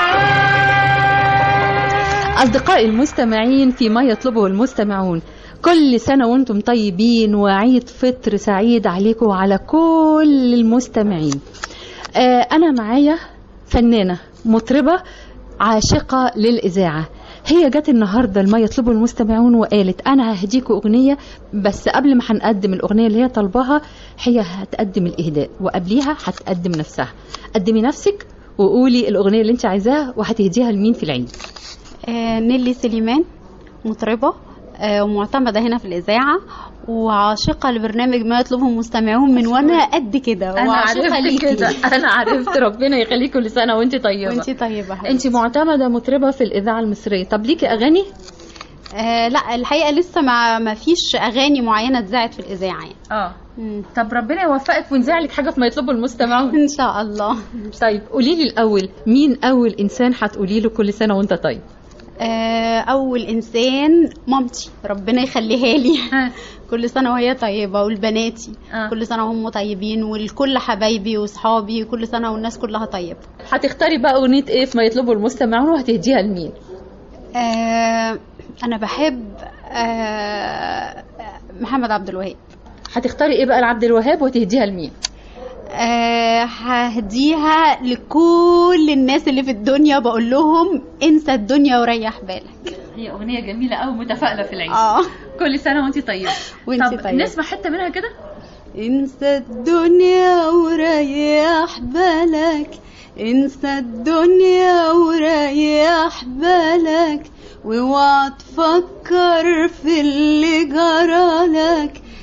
يا أصدقائي المستمعين فيما يطلبه المستمعون كل سنة وانتم طيبين وعيد فطر سعيد عليكم وعلى كل المستمعين آه أنا معايا فنانة مطربة عاشقة للإذاعة هي جت النهاردة لما يطلبه المستمعون وقالت أنا ههديكوا أغنية بس قبل ما هنقدم الأغنية اللي هي طالباها هي هتقدم الإهداء وقبليها هتقدم نفسها قدمي نفسك وقولي الأغنية اللي انت عايزاها وهتهديها لمين في العيد آه، نيلي سليمان مطربة آه، ومعتمدة هنا في الإذاعة وعاشقة لبرنامج ما يطلبه المستمعون من وأنا قد كده أنا وعاشقة عرفت ليكي. كده أنا عرفت ربنا يخليك كل سنة وانت طيبة وانتي طيبة حبيبتي. انت معتمدة مطربة في الإذاعة المصرية طب ليكي أغاني؟ آه لا الحقيقة لسه ما ما فيش أغاني معينة اتذاعت في الإذاعة يعني اه طب ربنا يوفقك ونذاع لك حاجة في ما يطلبه المستمعون إن شاء الله طيب قولي لي الأول مين أول إنسان هتقولي له كل سنة وانت طيب؟ آه أول إنسان مامتي ربنا يخليها لي كل سنة وهي طيبة والبناتي آه. كل سنة وهم طيبين والكل حبايبي وصحابي كل سنة والناس كلها طيبة هتختاري بقى أغنية إيه في ما يطلبه المستمعون وهتهديها لمين؟ آه أنا بحب آه محمد عبد الوهاب هتختاري إيه بقى لعبد الوهاب وهتهديها لمين؟ آه ههديها لكل الناس اللي في الدنيا بقول لهم انسى الدنيا وريح بالك هي أغنية جميلة أوي متفائلة في العيد اه كل سنة وانت طيبة وانتي طب طيبة. نسمع حتة منها كده؟ انسى الدنيا وريح بالك انسى الدنيا وريح بالك واوعى تفكر في اللي جرالك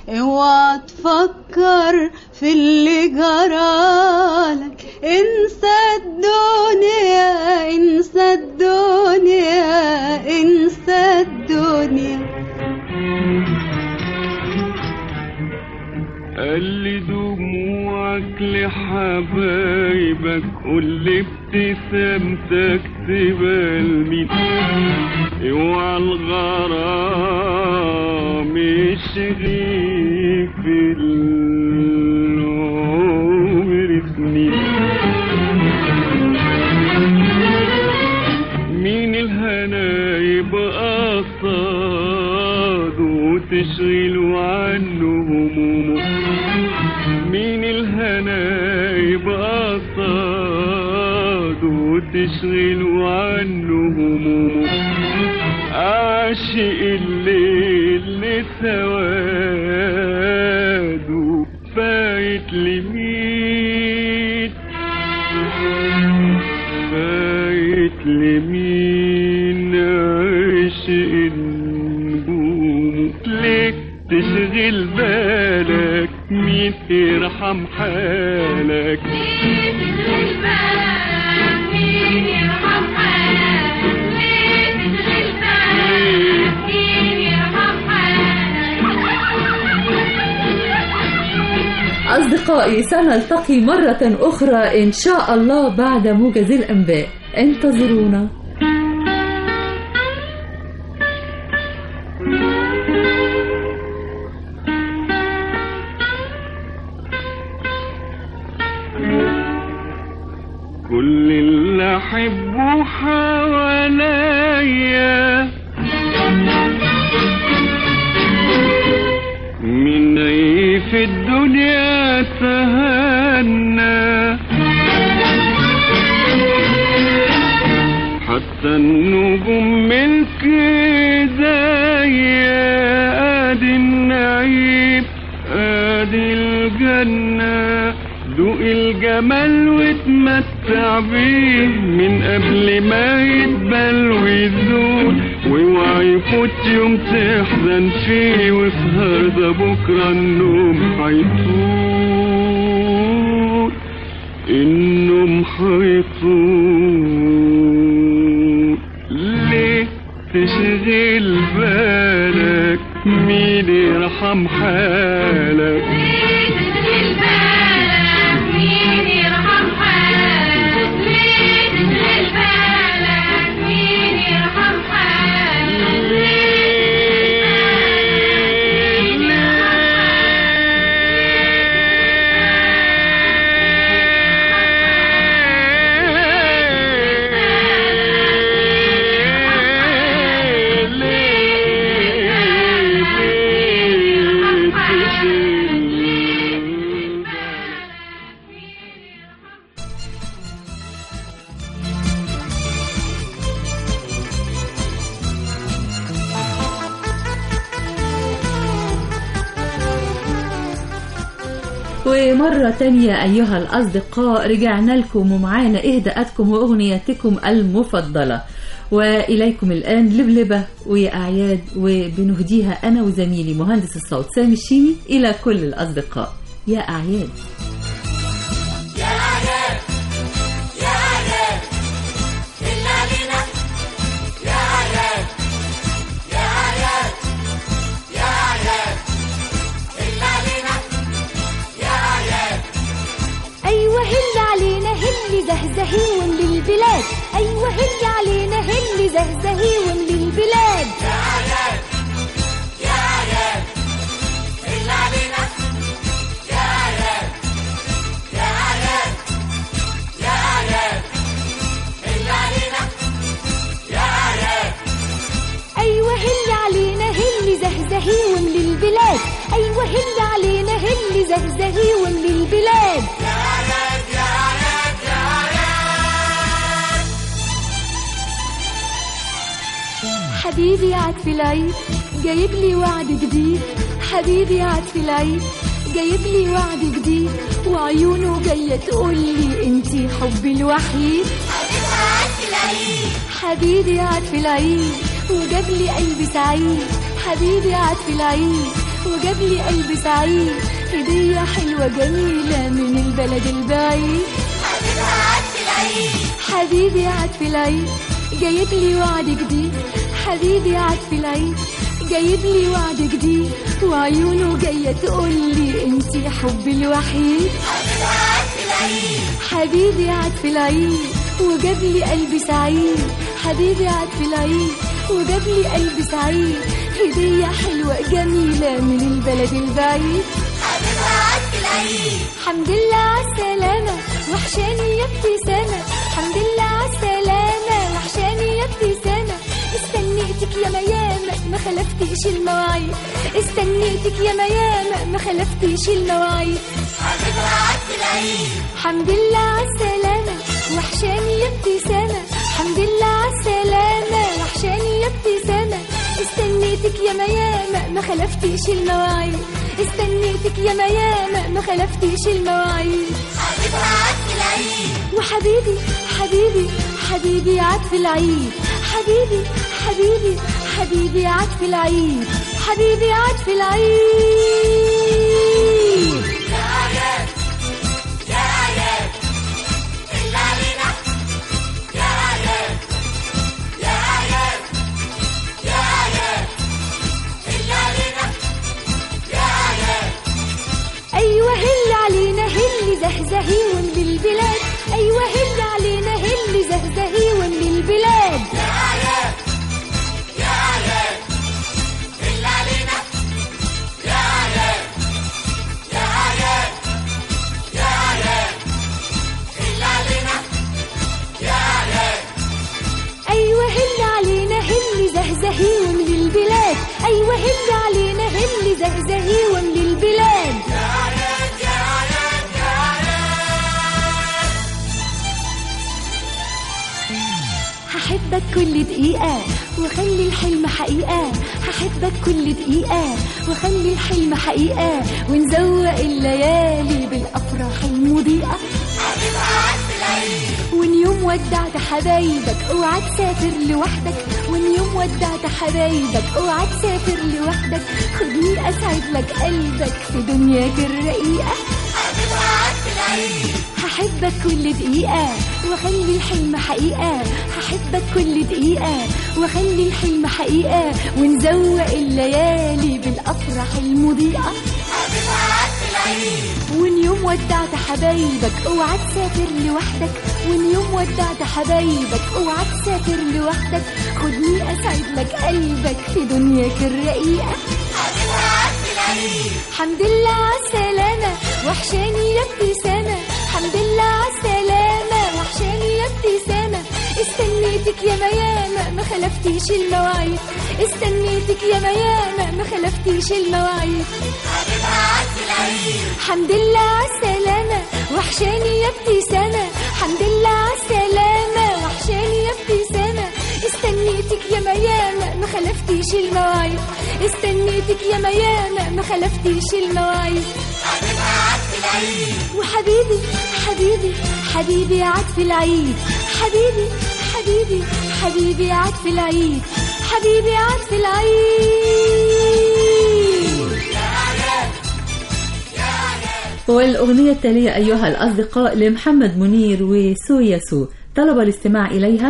اوعى تفكر في اللي جرالك انسى الدنيا انسى الدنيا انسى الدنيا قال لي دموعك لحبايبك قول لي ابتسامتك تبقى لمين اوعى الغرام يشغي في العمر سنين مين الهنا يبقى قصاد وتشغل عنه همومه مين الهنا يبقى قصاد وتشغل عنه همومه عاشق الليل لسواده فايت لمين فايت لمين عاشق النجوم ليه تشغل بالك مين يرحم حالك أصدقائي سنلتقي مرة أخرى إن شاء الله بعد موجز الأنباء انتظرونا كل اللي احبه حواليا من اي في الدنيا تهنى حتى النجوم ملك ايديا ادي النعيم ادي الجنة دوق الجمال واتمتع بيه من قبل ما يتبل ويزول واوعى يفوت يوم تحزن فيه واسهر ده بكرة النوم هيطول النوم هيطول ليه تشغل بالك مين يرحم حالك ومرة تانية أيها الأصدقاء رجعنا لكم ومعانا إهداءاتكم وأغنياتكم المفضلة وإليكم الآن لبلبة ويا أعياد وبنهديها أنا وزميلي مهندس الصوت سامي الشيمي إلى كل الأصدقاء يا أعياد أيوة هل علينا هل زهزهي ومن البلاد أيوة هل علينا هل زهزهي ومن البلاد يا عيال يا عيال هل علينا يا عيال يا عيال يا عيال هل علينا يا عيال أيوة هل علينا هل زهزهي ومن البلاد أيوة هل علينا هل زهزهي ومن البلاد حبيبي عاد في العيد جايب لي وعد جديد حبيبي عاد في العيد جايب لي وعد جديد وعيونه جاية تقول لي انتي حبي الوحيد حبيبي عاد في العيد وجاب لي قلبي سعيد حبيبي عاد في العيد وجاب لي قلب سعيد هدية حلوة جميلة من البلد البعيد حبيبي عاد في العيد جايب لي وعد جديد حبيبي عاد في العيد جايب لي وعد جديد وعيونه جاية تقول لي انتي حبي الوحيد حبيبي عاد في العيد وجاب لي قلب سعيد حبيبي عاد في العيد وجاب لي قلب سعيد هدية حلوة جميلة من البلد البعيد حمد لله عالسلامة وحشاني يا ابتسامة حمد لله عالسلامة وحشاني يا ابتسامة استنيتك يا ميامة ما خلفتيش المواعيد استنيتك يا ميامة ما خلفتيش المواعيد حمد لله عالسلامة وحشاني يا ابتسامة حمد لله عالسلامة وحشاني يا ابتسامة استنيتك يا ميامة ما خلفتيش المواعيد استنيتك يا ميامة ما خلفتيش المواعيد وحبيبي حبيبي حبيبي عاد في العيد حبيبي حبيبي حبيبي عاد في العيد حبيبي عاد في العيد ايوه هل علينا هل زهزهي ومن البلاد ايوه هل علينا هل زهزهي ومن البلاد ايوه هل علينا هل زهزهي ومن البلاد ايوه هل علينا هل زهزهي ومن البلاد هحبك كل دقيقة وخلي الحلم حقيقة هحبك كل دقيقة وخلي الحلم حقيقة ونزوق الليالي بالأفراح المضيئة وان يوم ودعت حبايبك اوعى تسافر لوحدك وان يوم ودعت حبايبك اوعى تسافر لوحدك خدني اسعد لك قلبك في دنياك الرقيقة هحبك كل دقيقة وخلي الحلم حقيقة هحبك كل دقيقة وخلي الحلم حقيقة ونزوق الليالي بالأفراح المضيئة وان يوم ودعت حبايبك اوعى تسافر لوحدك وان يوم ودعت حبايبك اوعى تسافر لوحدك خدني اسعد لك قلبك في دنياك الرقيقة حمد لله عالسلامة وحشاني يا ابتسامة حمد لله عالسلامة وحشاني يا ابتسامة استنيتك يا ميامة ما خلفتيش المواعيد استنيتك يا ميامة ما خلفتيش المواعيد حمد لله عالسلامة وحشاني يا ابتسامة حمد لله عالسلامة وحشاني يا ابتسامة استنيتك يا ميامة ما خلفتيش المواعيد استنيتك يا ميامة ما خلفتيش المواعيد وحبيبي حبيبي حبيبي عاد في العيد حبيبي حبيبي حبيبي عاد في العيد حبيبي عاد في العيد والأغنية التالية أيها الأصدقاء لمحمد منير وسو يسو طلب الاستماع إليها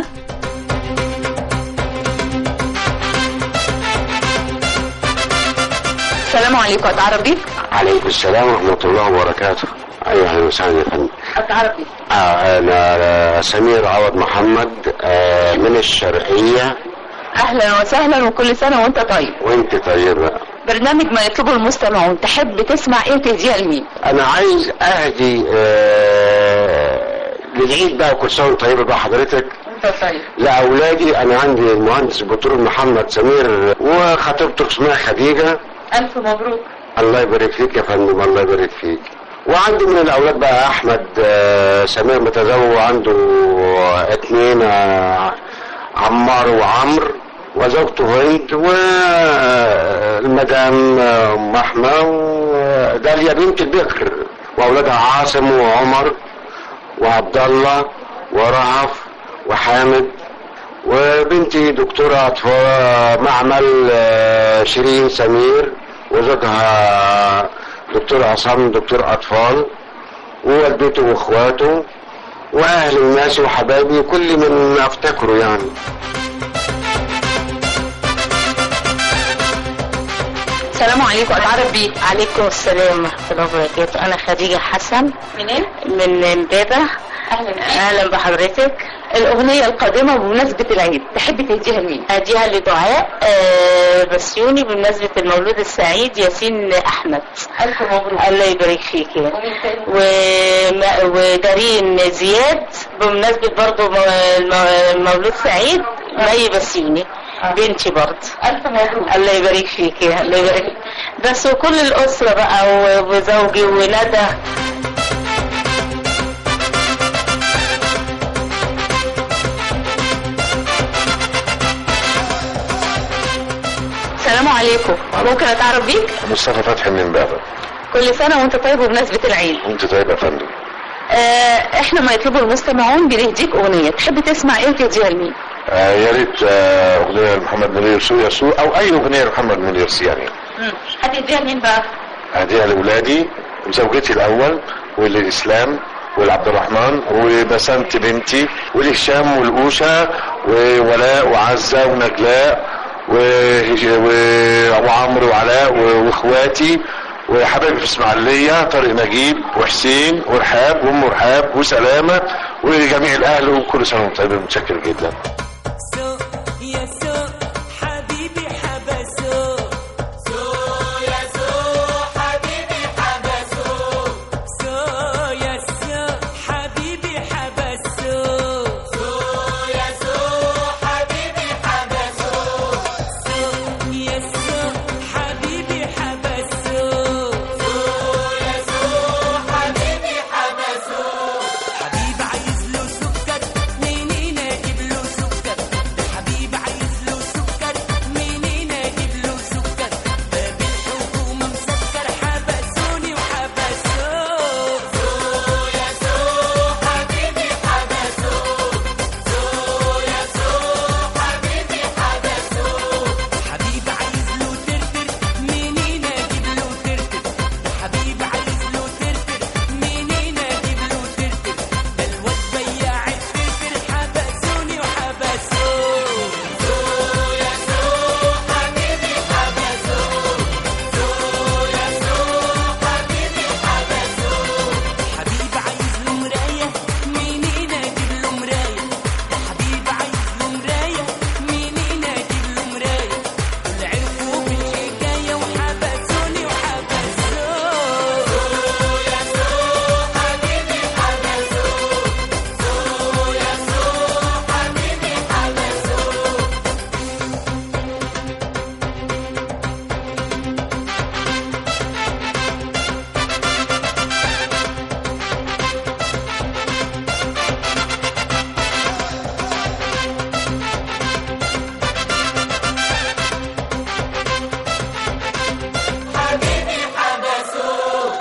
السلام عليكم اتعرف بيك عليكم السلام ورحمة الله وبركاته أيها وسهلا يا فندم اتعرف بيك آه أنا سمير عوض محمد آه من الشرقية اهلا وسهلا وكل سنه وانت طيب وأنت طيبة برنامج ما يطلبه المستمعون تحب تسمع ايه وتهديها لمين أنا عايز أهدي آه للعيد بقى كل سنة وأنت طيبة بقى حضرتك انت طيب لأولادي أنا عندي المهندس الدكتور محمد سمير وخطيبته اسمها خديجة الف مبروك الله يبارك فيك يا فندم الله يبارك فيك وعندي من الاولاد بقى احمد آه، سمير متزوج عنده اتنين آه، عمار وعمر وزوجته هند والمدام آه، ام احمد وداليا بنت البكر واولادها عاصم وعمر وعبد الله ورهف وحامد وبنتي دكتورة أطفال معمل آه، شيرين سمير وزوجها دكتور عصام دكتور اطفال ووالدته واخواته واهل الناس وحبايبي كل من افتكره يعني السلام عليكم اتعرف بيك عليكم السلام ورحمه الله وبركاته انا خديجه حسن منين من امبابه اهلا اهلا بحضرتك الاغنيه القادمه بمناسبه العيد تحبي تهديها لمين اديها لدعاء آه بسيوني بمناسبه المولود السعيد ياسين احمد الف مبروك الله يبارك فيكي وما- ودارين زياد بمناسبه برضه مو- المو- المولود سعيد مي بسيوني بنتي برضه الف مبروك الله يبارك فيكي الله يبارك بس وكل الاسره بقى و- وزوجي وندى السلام عليكم ممكن اتعرف بيك مصطفى فتحي من بابا كل سنه وانت طيب بمناسبه العيد وانت طيب يا فندم آه احنا ما يطلبه المستمعون بنهديك اغنيه تحب تسمع ايه وتهديها لمين آه يا ريت آه، اغنيه لمحمد منير سو يا سو او اي اغنيه لمحمد منير سي يعني هتديها لمين بقى هديها لاولادي وزوجتي الاول وللاسلام ولعبد الرحمن وبسنت بنتي ولهشام والأوشة وولاء وعزة ونجلاء وهج- و- وعمرو وعلاء و- واخواتي وحبايبي في اسماعيليه طارق نجيب وحسين ورحاب وام رحاب وسلامه وجميع الاهل وكل سنه وانتم طيبين متشكر جدا يا سو حبيبي حبسو سو يا سو حبيبي حبسو سو يا سو حبيبي حبسو سو يا سو حبيبي حبسو سو يا سو حبيبي حبسو سو يا سو حبيبي حبسو حبيب عايز له سكر منين اجيب له سكر ده حبيب عايز له سكر منين اجيب له سكر باب الحكومه مسكر حبسوني وحبسوه سو يا سو حبيبي حبسوه سو يا سو حبيبي حبسوه حبيب عايز له ترتر منين اجيب له ترتر ده حبيب عايز له ترتر منين اجيب له ترتر ده الواد بياع الترتر حبسوني وحبسوه سو يا سو حبيبي حبسوه سو يا سو حبيبي حبسوه حبيب عايز له مراية منين اجيب له مراية ده حبيب عايز له مراية منين اجيب له مراية دول عرفوا بالحكاية وحبسوني وحبسوه سو يا سو حبيبي حبسوه سو يا سو حبيبي حبسوه حبيبي حبسوه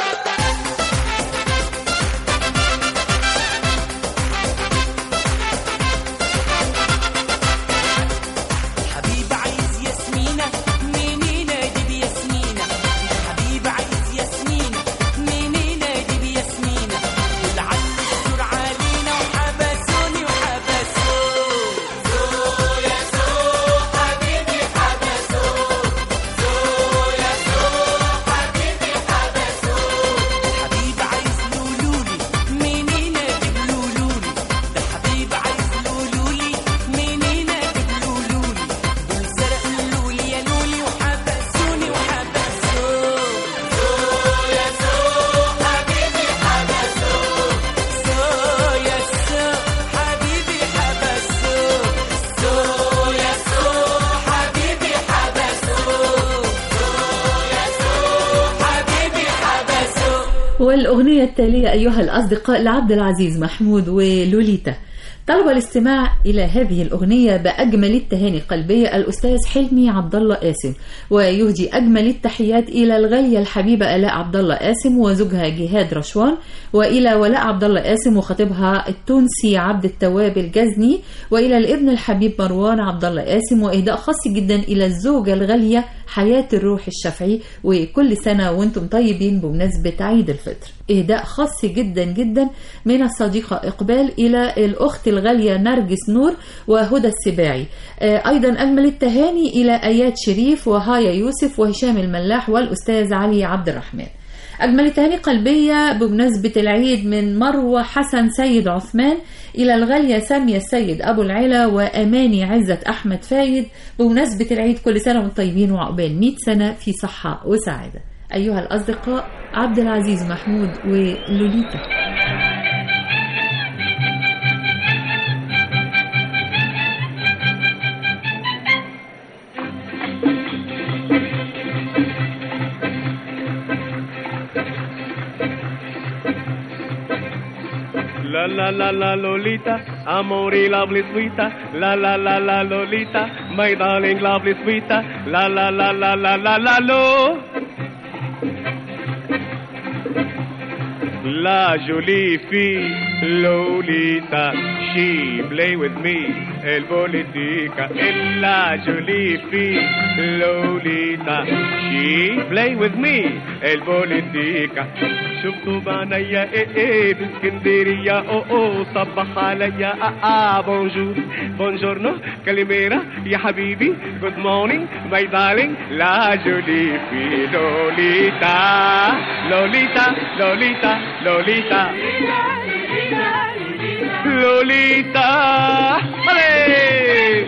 حبيب عايز ياسمينة منين اجيب ياسمينة حبيب عايز ياسمينة منين اجيب ياسمينة والعدل السور علينا وحبسوني وحبسوه سو يا سو حبيبي حبسوه سو يا سو حبيبي حبسوه حبيب عايز لولولي منين اجيب لولولي ده حبيب عايز لولولي منين اجيب لولولي دول سرقوا اللولي يا لولي وحبسوني وحبسوه سو يا سو حبيبي حبسوه سو يا سو حبيبي حبسوه سو يا سو حبيبي حبسوه سو يا سو حبيبي حبسوه والأغنية التالية أيها الأصدقاء لعبد العزيز محمود ولوليتا طلب الاستماع إلى هذه الأغنية بأجمل التهاني القلبية الأستاذ حلمي عبد الله قاسم ويهدي أجمل التحيات إلى الغالية الحبيبة آلاء عبد الله قاسم وزوجها جهاد رشوان وإلى ولاء عبد الله قاسم وخطيبها التونسي عبد التواب الجزني وإلى الابن الحبيب مروان عبد الله قاسم وإهداء خاص جدا إلى الزوجة الغالية حياة الروح الشافعي وكل سنة وانتم طيبين بمناسبة عيد الفطر إهداء خاص جدا جدا من الصديقة إقبال إلى الأخت الغالية نرجس نور وهدى السباعي آه، أيضا أجمل التهاني إلى آيات شريف وهايا يوسف وهشام الملاح والأستاذ علي عبد الرحمن أجمل تهاني قلبية بمناسبة العيد من مروة حسن سيد عثمان إلى الغالية سامية السيد أبو العلا وأماني عزة أحمد فايد بمناسبة العيد كل سنة وانتم طيبين وعقبال 100 سنة في صحة وسعادة أيها الأصدقاء عبد العزيز محمود ولوليتا La la la la Lolita, amore lovely sweeta. La la la la Lolita, my darling lovely sweeta. La la la la la la la lo. La jolie fille Lolita, she play with me, el politica. Et la jolie fille Lolita, she play with me, el politica. شفتوا بعينيا ايه ايه في اسكندرية او او صبح عليا اه اه بونجور بونجورنو كاليميرا يا حبيبي جود مورنينج ماي دارلينج لا جولي في لوليتا لوليتا لوليتا لوليتا لوليتا علي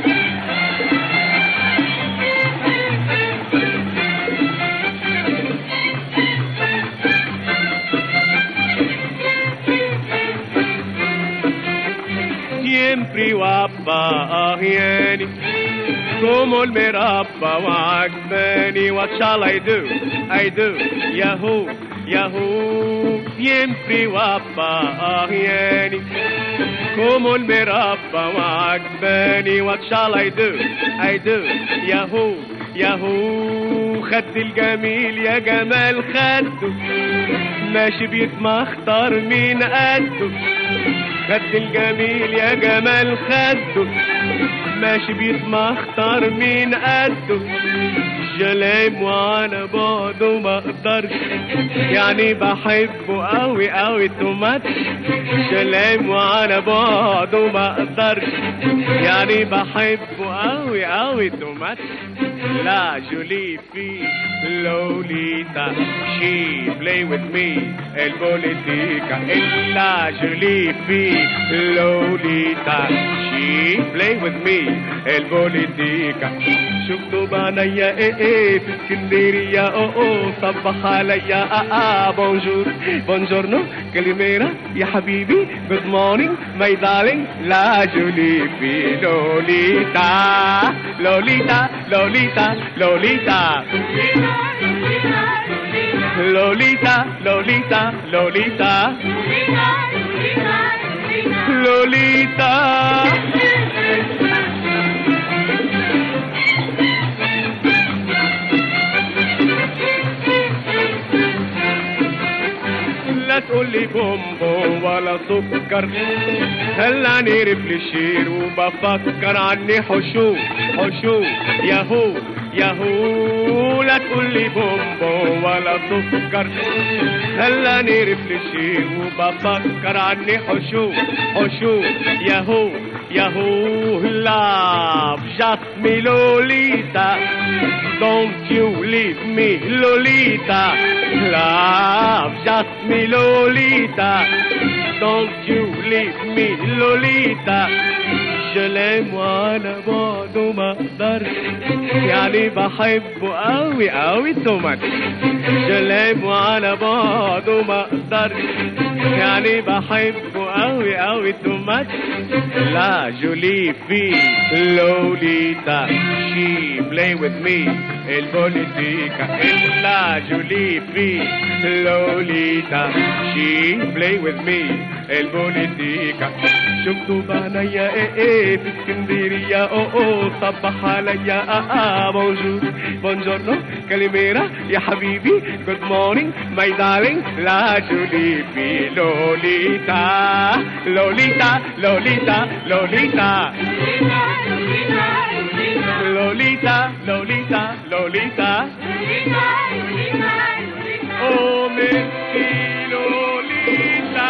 siempre guapa ahieni como el merabba وعجباني what shall I do I do yahoo yahoo siempre guapa ahieni como el merabba وعجباني what shall I do I do yahoo yahoo خد الجميل يا جمال خده ماشي بيتمختار مين قده خد الجميل يا جمال خده ماشي بيتمختار مين قده جلام وانا بعده ما اقدرش يعني بحبه قوي قوي تومات جلام وانا بعده ما اقدرش يعني بحبه قوي قوي تومات لا جولي في لوليتا شي بلاي وذ مي البوليتيكا الا جولي في لوليتا شي بلاي وذ مي البوليتيكا شفتوا بعينيا ايه ايه في اسكندرية او او صبح عليا اه اه بونجور بونجورنو كاليميرا يا حبيبي جود مورنينج ماي دارلينج لا جولي في لوليتا لوليتا لوليتا لوليتا لوليتا لوليتا لوليتا لوليتا لا تقول لي بومبو ولا سكر هلا نقرب للشير وبفكر عني حشو حشو ياهو ياهو لا تقول لي بومبو ولا سكر هلا نقرب للشير وبفكر عني حشو حشو ياهو ياهو لاف just me Lolita don't you leave me Lolita love just me Lolita don't you leave me Lolita je l'aime وانا بعده ما اقدرش يعني بحبه قوي قوي تومات je l'aime وانا بعده ما اقدرش يعني بحبه قوي قوي تومات لا جولي في لوليتا she play with me البوليتيكا إلا جولي في لوليتا she play with me البوليتيكا شفته بعينيا ايه ايه في اسكندرية او او صبح عليا اه اه بونجور بونجورنو كاليميرا يا حبيبي جود مورنينج ماي دارلينج لا جولي في لوليتا لوليتا لوليتا لوليتا لوليتا لوليتا لوليتا Oh, merci, Lolita.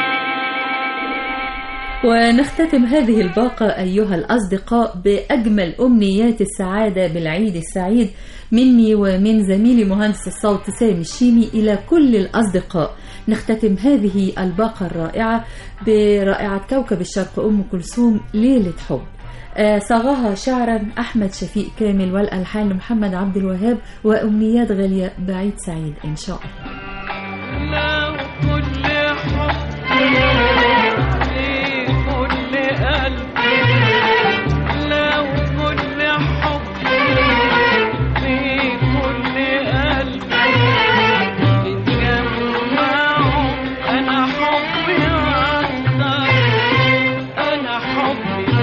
ونختتم هذه الباقة أيها الأصدقاء بأجمل أمنيات السعادة بالعيد السعيد مني ومن زميلي مهندس الصوت سامي الشيمي إلى كل الأصدقاء نختتم هذه الباقة الرائعة برائعة كوكب الشرق أم كلثوم ليلة حب آه، صاغها شعرا أحمد شفيق كامل والألحان لمحمد عبد الوهاب وأمنيات غالية بعيد سعيد إن شاء الله لو كل حب في كل قلب لو كل حب في كل قلب اتجمعوا انا حبي اكتر انا حبي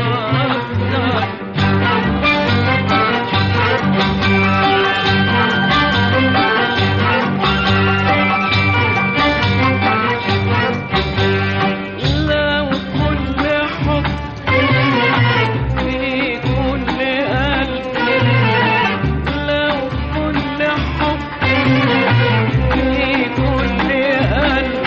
لو كل حب في كل قلب لو كل حب في كل قلب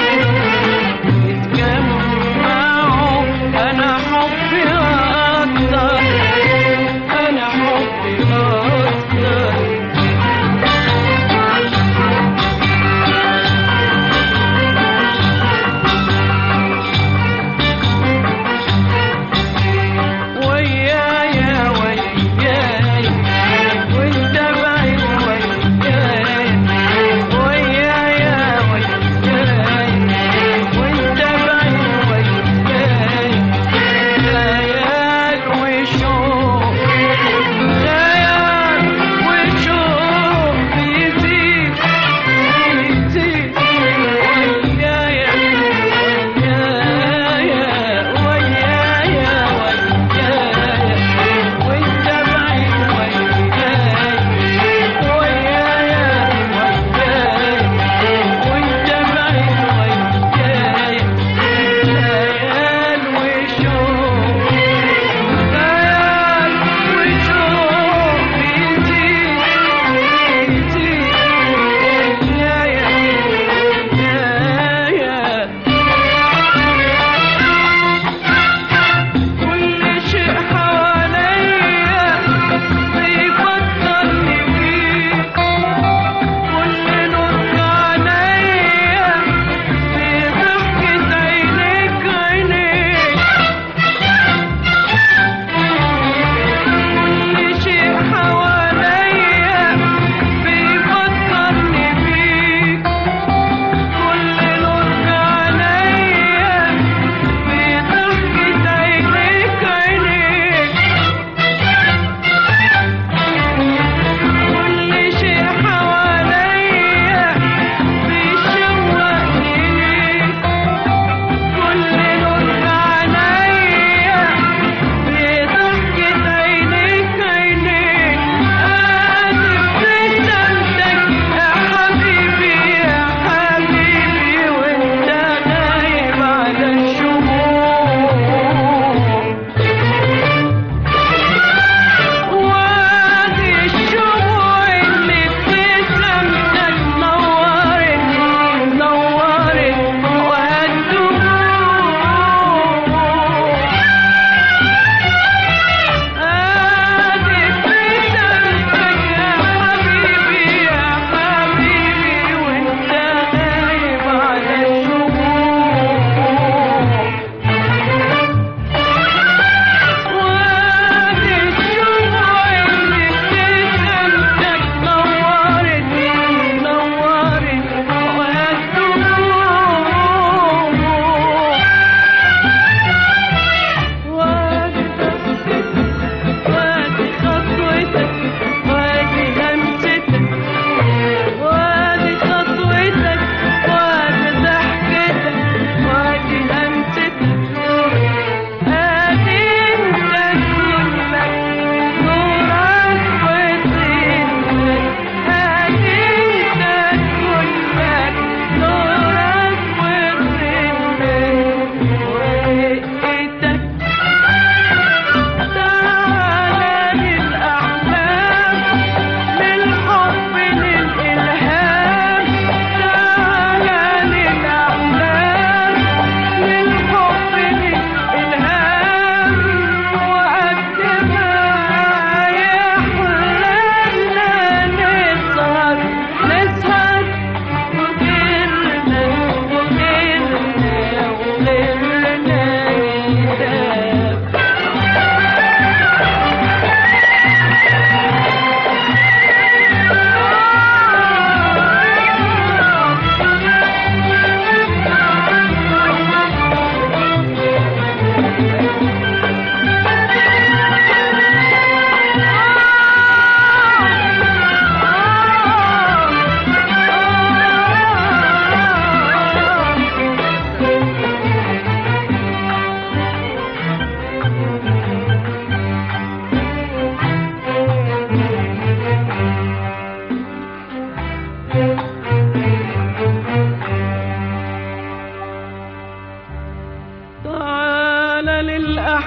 اتجمعوا انا حبي اكتر انا حبي اكتر ويايا وياي وانت بعيد وياي ويايا وياي وانت بعيد وياي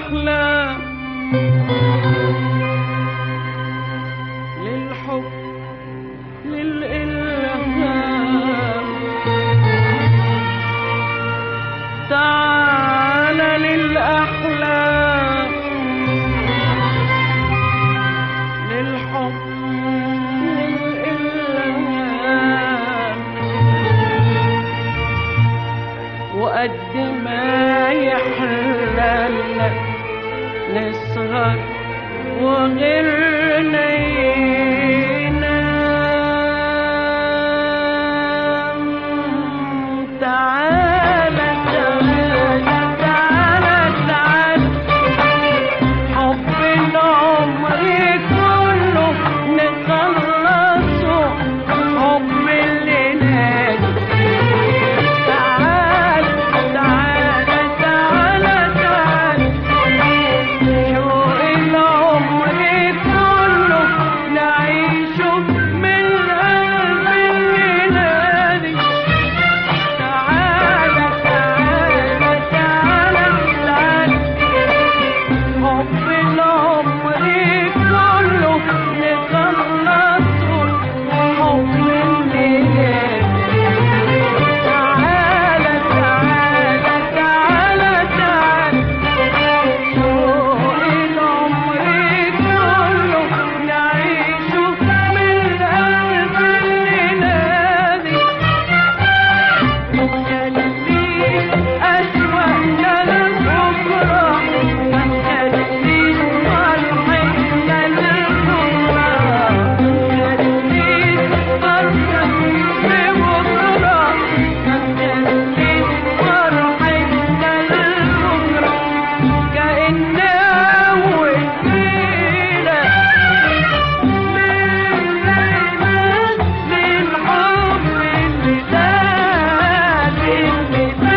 الأحلام للحب للإلهام تعال للأحلام للحب للإلهام وقد ما يحللنا نسهر وغيرنا ينام تعالى تعالى تعالى تعالى حب العمر كله نخلصه حب الليلات تعالى تعالى تعالى تعالى شوق العمر كله نعيشه من قلب الليلة تعالى تعالى تعالى تعالى حب العمر كله نخلصه حب الليل تعالى تعالى تعالى تعالى شوق العمر كله نعيشه من قلب الليلة خليك أشوقنا لبكرة ما تخليش فرحتنا لبكرة خليك فرحك ببكرة ما تخليش فرحتنا لبكرة كأن أول ليلة للحب اللي داب اللي داب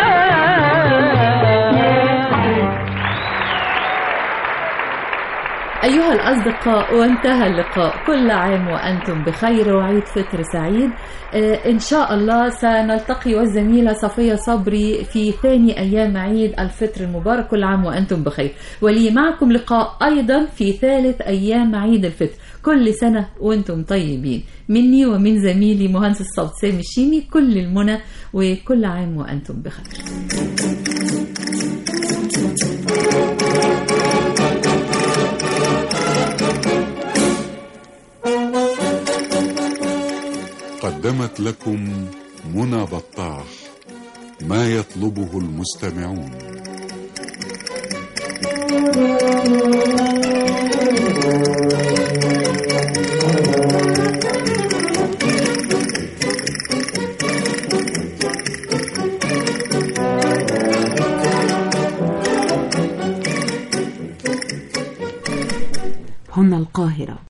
أيها الأصدقاء وانتهى اللقاء كل عام وأنتم بخير وعيد فطر سعيد آه، إن شاء الله سنلتقي والزميلة صفية صبري في ثاني أيام عيد الفطر المبارك كل عام وأنتم بخير ولي معكم لقاء أيضا في ثالث أيام عيد الفطر كل سنة وأنتم طيبين مني ومن زميلي مهندس الصوت سامي الشيمي كل المنى وكل عام وأنتم بخير قدمت لكم منى بطاح ما يطلبه المستمعون هنا القاهرة